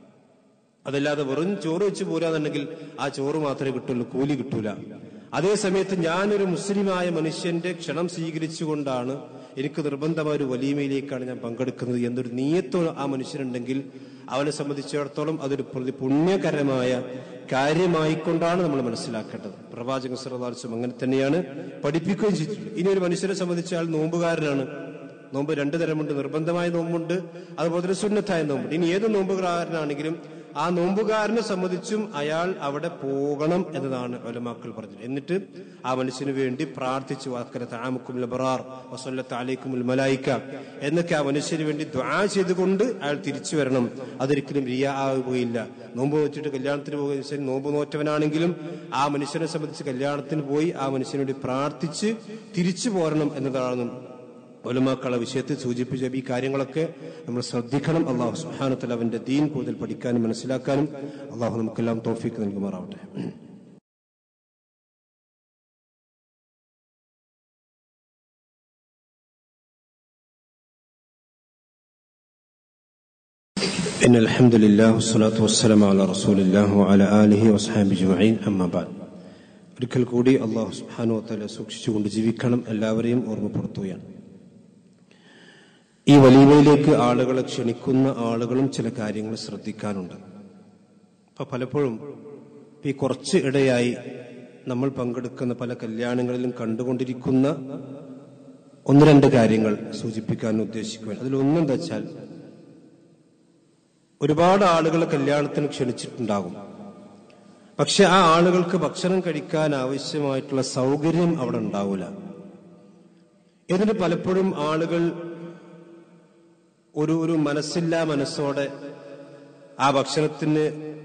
അതല്ലാതെ വെറും ചോറ് വെച്ച് പോരാന്നുണ്ടെങ്കിൽ ആ ചോറ് മാത്രമേ കിട്ടുള്ളൂ കൂലി കിട്ടൂല അതേ സമയത്ത് ഞാനൊരു മുസ്ലിമായ മനുഷ്യന്റെ ക്ഷണം സ്വീകരിച്ചുകൊണ്ടാണ് എനിക്ക് നിർബന്ധമായ ഒരു വലീമയിലേക്കാണ് ഞാൻ പങ്കെടുക്കുന്നത് എന്നൊരു നീയത്തോ ആ മനുഷ്യനുണ്ടെങ്കിൽ അവനെ സംബന്ധിച്ചിടത്തോളം അതൊരു പ്രതി പുണ്യകരമായ കാര്യമായിക്കൊണ്ടാണ് നമ്മൾ മനസ്സിലാക്കേണ്ടത് പ്രവാചകൻ സർവാർസും അങ്ങനെ തന്നെയാണ് പഠിപ്പിക്കുകയും ചെയ്തിട്ടുള്ളത് ഇനി ഒരു മനുഷ്യനെ സംബന്ധിച്ച് അയാൾ നോമ്പുകാരനാണ് നോമ്പ് രണ്ടു തരമുണ്ട് നിർബന്ധമായ നോമ്പുണ്ട് അതുപോലെ തന്നെ സുന്നത്തായ നോമ്പുണ്ട് ഇനി ഏത് നോമ്പുകാരനാണെങ്കിലും ആ നോമ്പുകാരനെ സംബന്ധിച്ചും അയാൾ അവിടെ പോകണം എന്നതാണ് ഒലമാക്കൾ പറഞ്ഞത് എന്നിട്ട് ആ മനുഷ്യന് വേണ്ടി പ്രാർത്ഥിച്ചു വാക്കല താമുക്കും ലബറാർ വസല്ലത്ത് അലൈക്കുമുൽ മലായിക്ക എന്നൊക്കെ ആ മനുഷ്യന് വേണ്ടി ദ്വാ ചെയ്തുകൊണ്ട് അയാൾ തിരിച്ചു വരണം അതൊരിക്കലും റിയ ആവുകയില്ല നോമ്പ് നോറ്റിട്ട് കല്യാണത്തിന് പോകുന്ന ശരി നോമ്പ് നോറ്റവനാണെങ്കിലും ആ മനുഷ്യനെ സംബന്ധിച്ച് കല്യാണത്തിന് പോയി ആ മനുഷ്യന് വേണ്ടി പ്രാർത്ഥിച്ച് തിരിച്ചു പോരണം എന്നതാണ് ഒലമാക്കള വിഷയത്തിൽ സൂചിപ്പിച്ച ഈ കാര്യങ്ങളൊക്കെ നമ്മൾ ശ്രദ്ധിക്കണം അള്ളാഹു സുഹാനത്തിൽ അവന്റെ ദീൻ കൂടുതൽ പഠിക്കാനും മനസ്സിലാക്കാനും അള്ളാഹു നമുക്കെല്ലാം തോഫിക്ക് നൽകുമാറാവട്ടെ إن الحمد لله والصلاة والسلام على رسول الله وعلى آله وأصحابه أجمعين أما بعد ഒരിക്കൽ കൂടി അള്ളാഹു സുബ്ഹാനഹു വതആല സൂക്ഷിച്ചുകൊണ്ട് ജീവിക്കണം എല്ലാവരെയും ഓർമ്മപ്പെടുത്തുകയാണ് ഈ വലീമയിലേക്ക് ആളുകളെ ക്ഷണിക്കുന്ന ആളുകളും ചില കാര്യങ്ങൾ ശ്രദ്ധിക്കാനുണ്ട് അപ്പൊ പലപ്പോഴും ഈ കുറച്ച് ഇടയായി നമ്മൾ പങ്കെടുക്കുന്ന പല കല്യാണങ്ങളിലും കണ്ടുകൊണ്ടിരിക്കുന്ന ഒന്ന് രണ്ട് കാര്യങ്ങൾ സൂചിപ്പിക്കാൻ ഉദ്ദേശിക്കുകയാണ് അതിലൊന്നെന്താ വെച്ചാൽ ഒരുപാട് ആളുകൾ കല്യാണത്തിന് ക്ഷണിച്ചിട്ടുണ്ടാകും പക്ഷെ ആ ആളുകൾക്ക് ഭക്ഷണം കഴിക്കാൻ ആവശ്യമായിട്ടുള്ള സൗകര്യം അവിടെ ഉണ്ടാവില്ല എന്നിട്ട് പലപ്പോഴും ആളുകൾ ഒരു ഒരു മനസ്സില്ലാ മനസ്സോടെ ആ ഭക്ഷണത്തിന്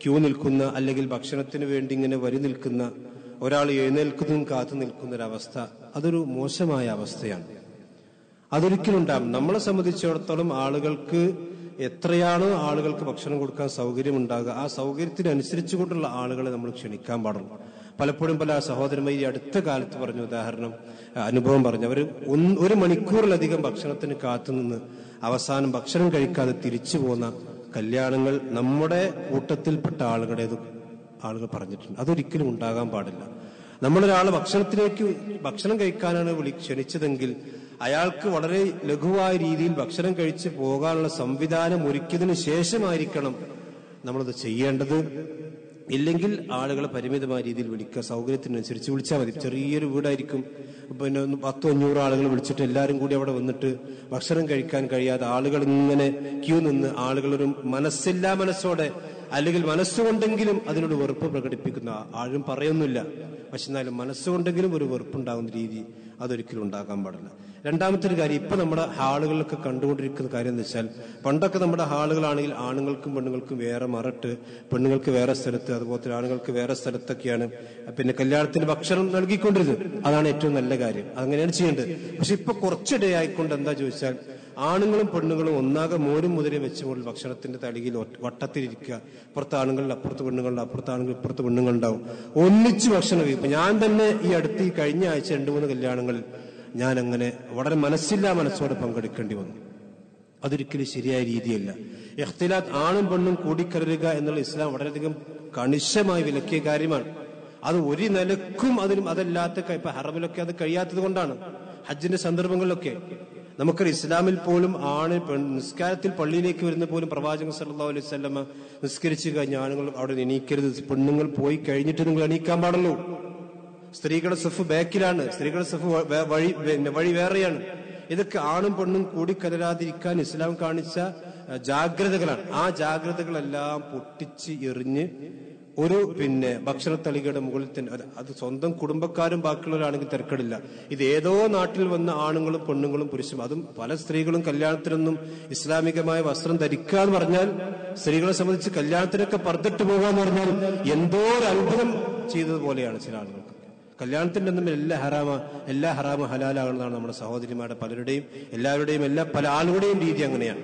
ക്യൂ നിൽക്കുന്ന അല്ലെങ്കിൽ ഭക്ഷണത്തിന് വേണ്ടി ഇങ്ങനെ വരി നിൽക്കുന്ന ഒരാൾ എഴുന്നേൽക്കുന്നതും കാത്തു നിൽക്കുന്ന ഒരവസ്ഥ അതൊരു മോശമായ അവസ്ഥയാണ് അതൊരിക്കലും ഉണ്ടാകും നമ്മളെ സംബന്ധിച്ചിടത്തോളം ആളുകൾക്ക് എത്രയാണോ ആളുകൾക്ക് ഭക്ഷണം കൊടുക്കാൻ സൗകര്യമുണ്ടാകുക ആ സൗകര്യത്തിനനുസരിച്ച് കൊണ്ടുള്ള ആളുകളെ നമ്മൾ ക്ഷണിക്കാൻ പാടുള്ളൂ പലപ്പോഴും പല സഹോദരന്മാർ ഈ അടുത്ത കാലത്ത് പറഞ്ഞു ഉദാഹരണം അനുഭവം പറഞ്ഞു അവർ ഒരു മണിക്കൂറിലധികം ഭക്ഷണത്തിന് കാത്തുനിന്ന് അവസാനം ഭക്ഷണം കഴിക്കാതെ തിരിച്ചു പോകുന്ന കല്യാണങ്ങൾ നമ്മുടെ കൂട്ടത്തിൽപ്പെട്ട ആളുകളുടേത് ആളുകൾ പറഞ്ഞിട്ടുണ്ട് അതൊരിക്കലും ഉണ്ടാകാൻ പാടില്ല നമ്മളൊരാളെ ഭക്ഷണത്തിലേക്ക് ഭക്ഷണം കഴിക്കാനാണ് വിളി ക്ഷണിച്ചതെങ്കിൽ അയാൾക്ക് വളരെ ലഘുവായ രീതിയിൽ ഭക്ഷണം കഴിച്ച് പോകാനുള്ള സംവിധാനം ഒരുക്കിയതിന് ശേഷമായിരിക്കണം നമ്മളത് ചെയ്യേണ്ടത് ഇല്ലെങ്കിൽ ആളുകളെ പരിമിതമായ രീതിയിൽ വിളിക്കുക സൗകര്യത്തിനനുസരിച്ച് വിളിച്ചാൽ മതി ചെറിയൊരു വീടായിരിക്കും പിന്നെ ഒന്ന് പത്തോ അഞ്ഞൂറ് ആളുകൾ വിളിച്ചിട്ട് എല്ലാവരും കൂടി അവിടെ വന്നിട്ട് ഭക്ഷണം കഴിക്കാൻ കഴിയാതെ ആളുകൾ ഇങ്ങനെ ക്യൂ നിന്ന് ആളുകളൊരു മനസ്സില്ലാ മനസ്സോടെ അല്ലെങ്കിൽ മനസ്സുകൊണ്ടെങ്കിലും അതിനോട് വെറുപ്പ് പ്രകടിപ്പിക്കുന്ന ആരും പറയുന്നില്ല പക്ഷെ എന്നാലും മനസ്സുകൊണ്ടെങ്കിലും ഒരു വെറുപ്പുണ്ടാകുന്ന രീതി അതൊരിക്കലും ഉണ്ടാകാൻ പാടില്ല രണ്ടാമത്തെ ഒരു കാര്യം ഇപ്പൊ നമ്മുടെ ഹാളുകളിലൊക്കെ കണ്ടുകൊണ്ടിരിക്കുന്ന കാര്യം എന്ന് വെച്ചാൽ പണ്ടൊക്കെ നമ്മുടെ ഹാളുകളാണെങ്കിൽ ആണുങ്ങൾക്കും പെണ്ണുങ്ങൾക്കും വേറെ മറട്ട് പെണ്ണുങ്ങൾക്ക് വേറെ സ്ഥലത്ത് അതുപോലെ തന്നെ ആണുങ്ങൾക്ക് വേറെ സ്ഥലത്തൊക്കെയാണ് പിന്നെ കല്യാണത്തിന് ഭക്ഷണം നൽകിക്കൊണ്ടിരുന്നത് അതാണ് ഏറ്റവും നല്ല കാര്യം അങ്ങനെയാണ് ചെയ്യേണ്ടത് പക്ഷെ ഇപ്പൊ കുറച്ചിടെ ആയിക്കൊണ്ട് എന്താ ചോദിച്ചാൽ ആണുങ്ങളും പെണ്ണുങ്ങളും ഒന്നാകെ മോരും മുതലേ വെച്ചുകൊണ്ട് ഭക്ഷണത്തിന്റെ തളികയിൽ ഒറ്റ- വട്ടത്തിലിരിക്കുക ഇപ്പുറത്ത് ആണുങ്ങളിൽ അപ്പുറത്ത് പെണ്ണുങ്ങളുടെ അപ്പുറത്ത് ആണുങ്ങൾ ഇപ്പുറത്ത് പെണ്ണുങ്ങളുണ്ടാവും ഒന്നിച്ച് ഭക്ഷണം കഴിക്കും ഞാൻ തന്നെ ഈ അടുത്ത് ഈ കഴിഞ്ഞ ആഴ്ച രണ്ടു മൂന്ന് കല്യാണങ്ങളിൽ ഞാൻ അങ്ങനെ വളരെ മനസ്സില്ലാ മനസ്സോടെ പങ്കെടുക്കേണ്ടി വന്നു അതൊരിക്കലും ശരിയായ രീതിയല്ല ഇഖ്തിലാത്ത് ആണും പെണ്ണും കൂടിക്കലരുക എന്നുള്ള ഇസ്ലാം വളരെയധികം കണിശമായി വിലക്കിയ കാര്യമാണ് അത് ഒരു നിലക്കും അതിനും അതല്ലാത്ത ക- ഇപ്പൊ ഹറമിലൊക്കെ അത് കഴിയാത്തത് കൊണ്ടാണ് ഹജ്ജിന്റെ സന്ദർഭങ്ങളിലൊക്കെ നമുക്കറിയാം ഇസ്ലാമിൽ പോലും ആണ് പെൺ- നിസ്കാരത്തിൽ പള്ളിയിലേക്ക് വരുന്ന പോലും പ്രവാചകൻ സല്ലല്ലാഹു അലൈഹി വസല്ലമ നിസ്കരിച്ചു കഴിഞ്ഞ ആണുങ്ങൾ അവിടെ എണീക്കരുത് പെണ്ണുങ്ങൾ പോയി കഴിഞ്ഞിട്ട് നിങ്ങൾ എണീക്കാൻ പാടുള്ളൂ സ്ത്രീകളുടെ സെഫ് ബാക്കിലാണ് സ്ത്രീകളുടെ സെഫ് വ- വ- വഴി പിന്നെ വഴി വേറെയാണ് ഇതൊക്കെ ആണും പെണ്ണും കൂടിക്കലരാതിരിക്കാൻ ഇസ്ലാം കാണിച്ച അഹ്, ജാഗ്രതകളാണ് ആ ജാഗ്രതകളെല്ലാം പൊട്ടിച്ച് എറിഞ്ഞ് ഒരു പിന്നെ ഭക്ഷണത്തളികയുടെ മുകളിൽ തന്നെ അത് അത് സ്വന്തം കുടുംബക്കാരും ബാക്കിയുള്ളവരാണെങ്കിൽ തിരക്കടില്ല ഇത് ഏതോ നാട്ടിൽ വന്ന ആണുങ്ങളും പെണ്ണുങ്ങളും പുരുഷനും അതും പല സ്ത്രീകളും കല്യാണത്തിനൊന്നും ഇസ്ലാമികമായ വസ്ത്രം ധരിക്കുക എന്ന് പറഞ്ഞാൽ സ്ത്രീകളെ സംബന്ധിച്ച് കല്യാണത്തിനൊക്കെ പർദ്ദിട്ട് പോകുക എന്ന് പറഞ്ഞാൽ എന്തോ ഒരു അത്ഭുതം ചെയ്തതുപോലെയാണ് ചില ആളുകൾക്ക് കല്യാണത്തിന്റെ ഒന്നും എല്ലാ ഹറാമ എല്ലാ ഹറാമ ഹലാലാകണമെന്നാണ് നമ്മുടെ സഹോദരിമാരുടെ പലരുടെയും എല്ലാവരുടെയും എല്ലാ പല ആളുകളുടെയും രീതി അങ്ങനെയാണ്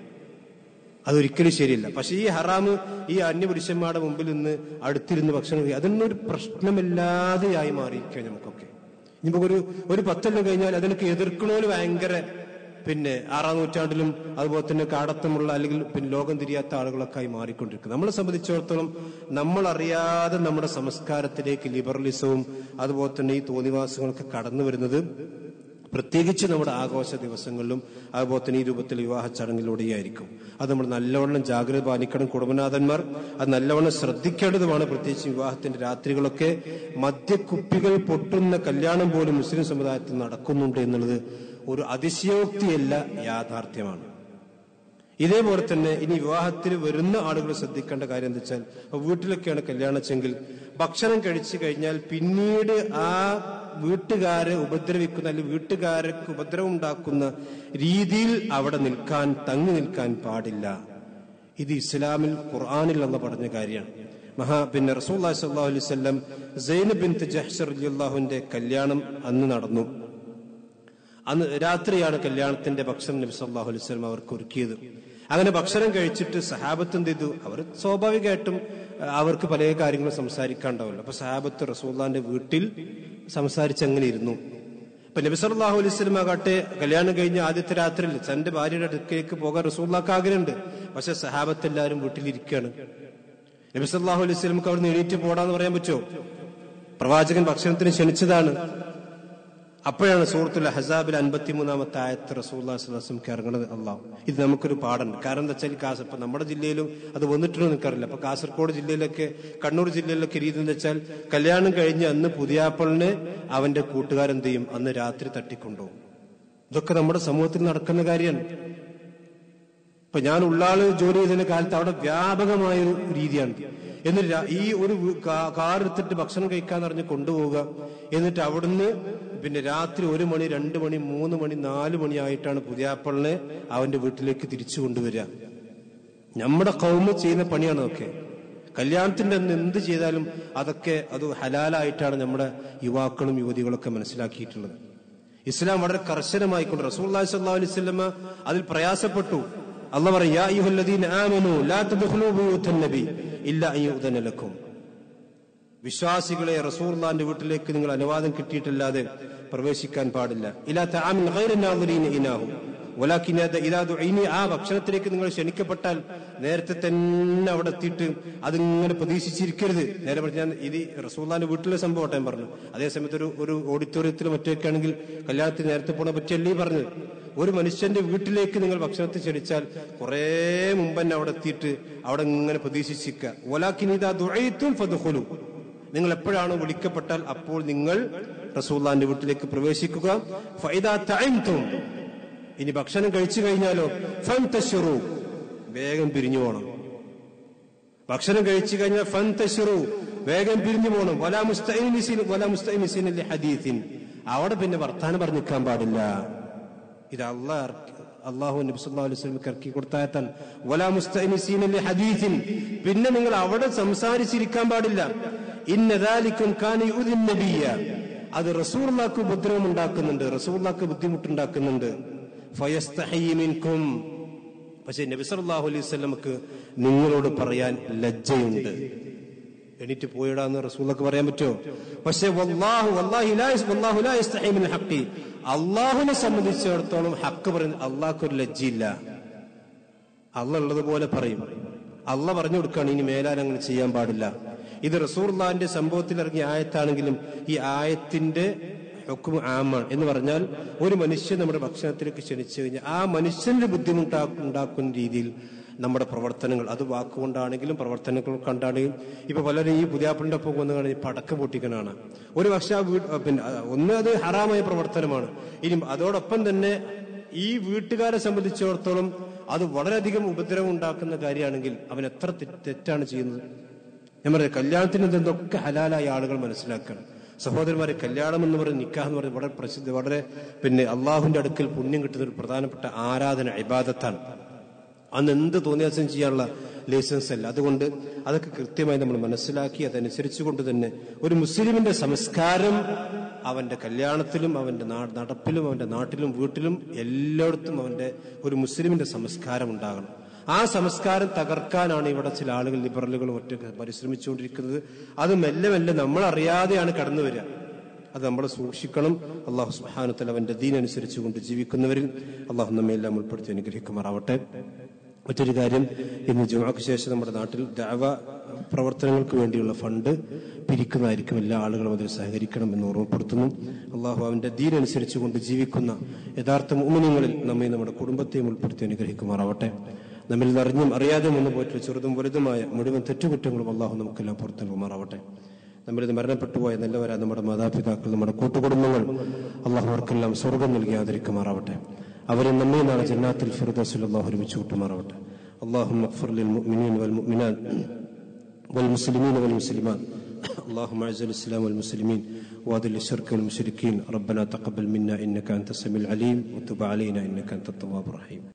അതൊരിക്കലും ശരിയല്ല പക്ഷെ ഈ ഹറാമ് ഈ അന്യപുരുഷന്മാരുടെ മുമ്പിൽ നിന്ന് അടുത്തിരുന്ന് ഭക്ഷണം കഴിക്കുക അതൊന്നും ഒരു പ്രശ്നമില്ലാതെയായി മാറിയിരിക്കുക നമുക്കൊക്കെ ഇനിയിപ്പോ ഒരു ഒരു പത്തൊല്ലം കഴിഞ്ഞാൽ അതിനൊക്കെ എതിർക്കണോല് ഭയങ്കര പിന്നെ ആറാം നൂറ്റാണ്ടിലും അതുപോലെ തന്നെ കാടത്തമുള്ള അല്ലെങ്കിൽ പിന്നെ ലോകം തിരിയാത്ത ആളുകളൊക്കെ ആയി മാറിക്കൊണ്ടിരിക്കുന്നത് നമ്മളെ സംബന്ധിച്ചിടത്തോളം നമ്മൾ അറിയാതെ നമ്മുടെ സംസ്കാരത്തിലേക്ക് ലിബറലിസവും അതുപോലെ തന്നെ ഈ തോന്നിവാസങ്ങളൊക്കെ കടന്നു വരുന്നത് പ്രത്യേകിച്ച് നമ്മുടെ ആഘോഷ ദിവസങ്ങളിലും അതുപോലെ തന്നെ ഈ രൂപത്തിൽ വിവാഹ ചടങ്ങിലൂടെയായിരിക്കും അത് നമ്മൾ നല്ലവണ്ണം ജാഗ്രത പാലിക്കണം കുടുംബനാഥന്മാർ അത് നല്ലവണ്ണം ശ്രദ്ധിക്കേണ്ടതുമാണ് പ്രത്യേകിച്ച് വിവാഹത്തിന്റെ രാത്രികളൊക്കെ മദ്യക്കുപ്പികൾ പൊട്ടുന്ന കല്യാണം പോലും മുസ്ലിം സമുദായത്തിൽ നടക്കുന്നുണ്ട് എന്നുള്ളത് ഒരു അതിശയോക്തിയല്ല യാഥാർത്ഥ്യമാണ് ഇതേപോലെ തന്നെ ഇനി വിവാഹത്തിൽ വരുന്ന ആളുകൾ ശ്രദ്ധിക്കേണ്ട കാര്യം എന്താ വെച്ചാൽ ഇപ്പൊ വീട്ടിലൊക്കെയാണ് കല്യാണിച്ചെങ്കിൽ ഭക്ഷണം കഴിച്ചു കഴിഞ്ഞാൽ പിന്നീട് ആ വീട്ടുകാരെ ഉപദ്രവിക്കുന്ന അല്ലെങ്കിൽ വീട്ടുകാർക്ക് ഉപദ്രവം ഉണ്ടാക്കുന്ന രീതിയിൽ അവിടെ നിൽക്കാൻ തങ്ങി നിൽക്കാൻ പാടില്ല ഇത് ഇസ്ലാമിൽ ഖുർആാനിൽ എന്ന് പറഞ്ഞ കാര്യമാണ് മഹാ പിന്നെ റസൂല്ലാ സല്ലാ അലൈഹി സ്വല്ലം സൈനബ് ബിൻ ജഹ്ഷർ അള്ളാഹുവിന്റെ കല്യാണം അന്ന് നടന്നു അന്ന് രാത്രിയാണ് കല്യാണത്തിന്റെ ഭക്ഷണം നബി സല്ലല്ലാഹു അലൈഹി വസല്ലം അവർക്ക് ഒരുക്കിയത് അങ്ങനെ ഭക്ഷണം കഴിച്ചിട്ട് സഹാബത്ത് എന്ത് ചെയ്തു അവർ സ്വാഭാവികമായിട്ടും അഹ് അവർക്ക് പല കാര്യങ്ങളും സംസാരിക്കാണ്ടാവല്ലോ അപ്പൊ സഹാബത്ത് റസൂല്ലാന്റെ വീട്ടിൽ സംസാരിച്ച് അങ്ങനെ ഇരുന്നു ഇപ്പൊ നബി സല്ലല്ലാഹു അലൈഹി വസല്ലം ആകട്ടെ കല്യാണം കഴിഞ്ഞ ആദ്യത്തെ രാത്രിയിൽ തന്റെ ഭാര്യയുടെ അടുക്കേക്ക് പോകാൻ റസൂല്ലാക്ക് ആഗ്രഹമുണ്ട് പക്ഷെ സഹാബത്ത് എല്ലാവരും വീട്ടിലിരിക്കുകയാണ് നബി സല്ലല്ലാഹു അലൈഹി വസല്ലമക്ക് അവിടെ നിന്ന് എണീറ്റ് പോടാന്ന് പറയാൻ പറ്റുമോ പ്രവാചകൻ ഭക്ഷണത്തിന് ക്ഷണിച്ചതാണ് അപ്പോഴാണ് സൂറത്തുൽ ഹസാബിൽ അൻപത്തിമൂന്നാമത്തെ ആയത്ത് റസൂല്ലാസ്ലംക്ക് ഇറങ്ങുന്നത് അള്ളാഹ് ഇത് നമുക്കൊരു പാടുണ്ട് കാരണം എന്താ വെച്ചാൽ കാസർ ഇപ്പൊ നമ്മുടെ ജില്ലയിലും അത് വന്നിട്ടുണ്ടോ എനിക്കറിയില്ല അപ്പൊ കാസർഗോഡ് ജില്ലയിലൊക്കെ കണ്ണൂർ ജില്ലയിലൊക്കെ രീതി എന്ന് വെച്ചാൽ കല്യാണം കഴിഞ്ഞ് അന്ന് പുതിയാപ്പളിനെ അവന്റെ കൂട്ടുകാരെന്ത് ചെയ്യും അന്ന് രാത്രി തട്ടിക്കൊണ്ടുപോകും ഇതൊക്കെ നമ്മുടെ സമൂഹത്തിൽ നടക്കുന്ന കാര്യമാണ് ഇപ്പൊ ഞാൻ ഉള്ളാള് ജോലി ചെയ്തതിന്റെ കാലത്ത് അവിടെ വ്യാപകമായ ഒരു രീതിയാണ് എന്നിട്ട് രാ- ഈ ഒരു വീ- കാ- കാർ എടുത്തിട്ട് ഭക്ഷണം കഴിക്കാൻ പറഞ്ഞ് കൊണ്ടുപോവുക എന്നിട്ട് അവിടുന്ന് പിന്നെ രാത്രി ഒരു മണി രണ്ട് മണി മൂന്ന് മണി നാല് മണി ആയിട്ടാണ് പുതിയാപ്പളിനെ അവന്റെ വീട്ടിലേക്ക് തിരിച്ചു കൊണ്ടുവരിക നമ്മുടെ കൗമ ചെയ്യുന്ന പണിയാണ് അതൊക്കെ കല്യാണത്തിന്റെ അന്ന് എന്ത് ചെയ്താലും അതൊക്കെ അത് ഹലാലായിട്ടാണ് നമ്മുടെ യുവാക്കളും യുവതികളൊക്കെ മനസ്സിലാക്കിയിട്ടുള്ളത് ഇസ്ലാം വളരെ കർശനമായിക്കൊണ്ട് റസൂൽ സല്ലല്ലാഹു അലൈഹി വസല്ലമ അതിൽ പ്രയാസപ്പെട്ടു അല്ല പറയും യാ അയ്യുഹല്ലദീന ആമനു ലാ തദ്ഖുലൂ ബുയൂത്തൻ നബി ഇല്ലാ അൻ യുഅ്ദന ലക്കും വിശ്വാസികളെ റസൂർലാന്റെ വീട്ടിലേക്ക് നിങ്ങൾ അനുവാദം കിട്ടിയിട്ടല്ലാതെ പ്രവേശിക്കാൻ പാടില്ല ഇലാ തആമിൻ ഗൈറ നാദിരീന ഇനാഹു വലാക്കിൻ ഇദാ ദുഇനി ആ ഭക്ഷണത്തിലേക്ക് നിങ്ങൾ ക്ഷണിക്കപ്പെട്ടാൽ നേരത്തെ തന്നെ അവിടെ എത്തിയിട്ട് അതിങ്ങനെ പ്രതീക്ഷിച്ചിരിക്കരുത് നേരെ പറഞ്ഞ ഞാൻ ഇത് റസൂല്ലാന്റെ വീട്ടിലെ സംഭവം ഞാൻ പറഞ്ഞു അതേ സമയത്ത് ഒരു ഒരു ഓഡിറ്റോറിയത്തിൽ മറ്റൊക്കെ ആണെങ്കിൽ കല്യാണത്തിന് നേരത്തെ പോണ പറ്റിയല്ലേ പറഞ്ഞത് ഒരു മനുഷ്യന്റെ വീട്ടിലേക്ക് നിങ്ങൾ ഭക്ഷണത്തെ ക്ഷണിച്ചാൽ കുറേ മുമ്പ് തന്നെ അവിടെ എത്തിയിട്ട് അവിടെ ഇങ്ങനെ പ്രതീക്ഷിച്ചിരിക്കുക വലാക്കിൻ ഇദാ ദുഇതും ഫദ്ഖുലു നിങ്ങൾ എപ്പോഴാണോ വിളിക്കപ്പെട്ടാൽ അപ്പോൾ നിങ്ങൾ റസൂല്ലാന്റെ വീട്ടിലേക്ക് പ്രവേശിക്കുക ഫൈദാ തഅംതും ഇനി ഭക്ഷണം കഴിച്ചു കഴിഞ്ഞാലോ ഫൻതശിറു വേഗം പിരിഞ്ഞു പോകണം ഭക്ഷണം കഴിച്ചു കഴിഞ്ഞാൽ ഫൻതശിറു വേഗം പിരിഞ്ഞു പോകണം വലാ മുസ്തഇനിസിൻ വലാ മുസ്തഇനിസിൻ ലി ഹദീസിൻ അവിടെ പിന്നെ വർത്താനം പറഞ്ഞു നിൽക്കാൻ പാടില്ല ഇത് അള്ളാഹ് അള്ളാഹു നബി സല്ലല്ലാഹു അലൈഹി വസല്ലം ഇറക്കി കൊടുത്തായത്താൻ വലാ മുസ്തഇനിസീന ലി ഹദീസിൻ പിന്നെ നിങ്ങൾ അവിടെ സംസാരിച്ചിരിക്കാൻ പാടില്ല ഇന്ന ദാലിക്കും കാന യുദിൻ നബിയ അത് റസൂലുള്ളാഹിക്ക് ഉപദ്രവം ഉണ്ടാക്കുന്നുണ്ട് റസൂലുള്ളാഹിക്ക് ബുദ്ധിമുട്ടുണ്ടാക്കുന്നുണ്ട് ഫയസ്തഹി മിൻകും പക്ഷേ നബി സല്ലല്ലാഹു അലൈഹി വസല്ലമക്ക് നിങ്ങളോട് പറയാൻ ലജ്ജയുണ്ട് എണീറ്റ് പോയിടാന്ന് റസൂലക്ക് പറയാൻ പറ്റുമോ പക്ഷെ വല്ലാഹു വല്ലാഹി ലാ യസ്- വല്ലാഹു ലാ യസ്തഹി മിൻ ഹഖി അള്ളാഹുവിനെ സംബന്ധിച്ചിടത്തോളം ഹക്ക് പറയുന്നത് അള്ളാഹ്ക്ക് ഒരു ലജ്ജയില്ല അള്ള ഉള്ളതുപോലെ പറയും അള്ള പറഞ്ഞു കൊടുക്കുകയാണ് ഇനി മേലാൽ അങ്ങനെ ചെയ്യാൻ പാടില്ല ഇത് റസൂർലാന്റെ സംഭവത്തിൽ ഇറങ്ങിയ ആയത്താണെങ്കിലും ഈ ആയത്തിന്റെ ഹുക്കും ആമാണ് എന്ന് പറഞ്ഞാൽ ഒരു മനുഷ്യൻ നമ്മുടെ ഭക്ഷണത്തിലേക്ക് ക്ഷണിച്ചു കഴിഞ്ഞാൽ ആ മനുഷ്യന്റെ ബുദ്ധിമുട്ടാ ഉണ്ടാക്കുന്ന രീതിയിൽ നമ്മുടെ പ്രവർത്തനങ്ങൾ അത് വാക്കുകൊണ്ടാണെങ്കിലും പ്രവർത്തനങ്ങൾ കണ്ടാണെങ്കിലും ഇപ്പൊ പലരും ഈ പുതിയാപ്പിളിന്റെ ഒപ്പം വന്ന് കാണാൻ ഈ പടക്കം പൊട്ടിക്കണാണ് ഒരു പക്ഷെ ആ വീട് പിന്നെ ആ, ഒന്ന് അത് ഹറാമായ പ്രവർത്തനമാണ് ഇനി അതോടൊപ്പം തന്നെ ഈ വീട്ടുകാരെ സംബന്ധിച്ചിടത്തോളം അത് വളരെയധികം ഉപദ്രവം ഉണ്ടാക്കുന്ന കാര്യമാണെങ്കിൽ അവൻ എത്ര തെ- തെറ്റാണ് ചെയ്യുന്നത് ഞാൻ പറയാം കല്യാണത്തിന് എന്തൊക്കെ ഹലാലായ ആളുകൾ മനസ്സിലാക്കണം സഹോദരന്മാരെ കല്യാണം എന്ന് പറയുന്ന നിക്കാഹ് എന്ന് പറയുന്നത് വളരെ പ്രസിദ്ധ വളരെ പിന്നെ അള്ളാഹുവിന്റെ അടുക്കൽ പുണ്യം കിട്ടുന്ന ഒരു പ്രധാനപ്പെട്ട ആരാധന ഇബാദത്താണ് അന്ന് എന്ത് തോന്നിയാസം ചെയ്യാനുള്ള ലൈസൻസ് അല്ല അതുകൊണ്ട് അതൊക്കെ കൃത്യമായി നമ്മൾ മനസ്സിലാക്കി അതനുസരിച്ച് കൊണ്ട് തന്നെ ഒരു മുസ്ലിമിന്റെ സംസ്കാരം അവന്റെ കല്യാണത്തിലും അവന്റെ നാ- നടപ്പിലും അവന്റെ നാട്ടിലും വീട്ടിലും എല്ലായിടത്തും അവന്റെ ഒരു മുസ്ലിമിന്റെ സംസ്കാരം ഉണ്ടാകണം ആ സംസ്കാരം തകർക്കാനാണ് ഇവിടെ ചില ആളുകൾ ലിബറലുകളും ഒറ്റ പരിശ്രമിച്ചുകൊണ്ടിരിക്കുന്നത് അത് മെല്ലെ മെല്ലെ നമ്മൾ അറിയാതെയാണ് കടന്നു വരിക അത് നമ്മൾ സൂക്ഷിക്കണം അള്ളാഹു സുഹാനത്തൽ അവന്റെ ദീനനുസരിച്ച് കൊണ്ട് ജീവിക്കുന്നവരിൽ അള്ളാഹു നമ്മെ എല്ലാം ഉൾപ്പെടുത്തി അനുഗ്രഹിക്കുമാറാവട്ടെ മറ്റൊരു കാര്യം ഇന്ന് ജുമാക്ക് ശേഷം നമ്മുടെ നാട്ടിൽ ദാവ പ്രവർത്തനങ്ങൾക്ക് വേണ്ടിയുള്ള ഫണ്ട് പിരിക്കുന്നതായിരിക്കും എല്ലാ ആളുകളും അതിൽ സഹകരിക്കണം എന്ന് ഓർമ്മപ്പെടുത്തുന്നു അള്ളാഹു അവന്റെ ദീനനുസരിച്ച് കൊണ്ട് ജീവിക്കുന്ന യഥാർത്ഥ മോമിനങ്ങളിൽ നമ്മെ നമ്മുടെ കുടുംബത്തെയും ഉൾപ്പെടുത്തി അനുഗ്രഹിക്കുമാറാവട്ടെ നമ്മിൽ നിന്ന് അറിഞ്ഞും അറിയാതെ വന്നു പോയിട്ടുള്ള ചെറുതും വലുതുമായ മുഴുവൻ തെറ്റുകുറ്റങ്ങളും അള്ളാഹു നമുക്കെല്ലാം പുറത്തു നൽകുമാറാവട്ടെ നമ്മളിത് മരണപ്പെട്ടു പോയ നല്ലവരാ നമ്മുടെ മാതാപിതാക്കൾ നമ്മുടെ കൂട്ടുകുടുംബങ്ങൾ അള്ളാഹു അവർക്കെല്ലാം സ്വർഗം നൽകി ആദരിക്കുമാറാവട്ടെ അവരെ നമ്മെ നാളെ ജന്നാത്തിൽ ഫിർദോസിൽ അള്ളാഹു ഒരുമിച്ച് കൂട്ടുമാറാവട്ടെ اللهم اغفر للمؤمنين والمؤمنات والمسلمين والمسلمات اللهم اعز الاسلام والمسلمين واذل الشرك والمشركين ربنا تقبل منا انك انت السميع العليم وتب علينا انك انت التواب الرحيم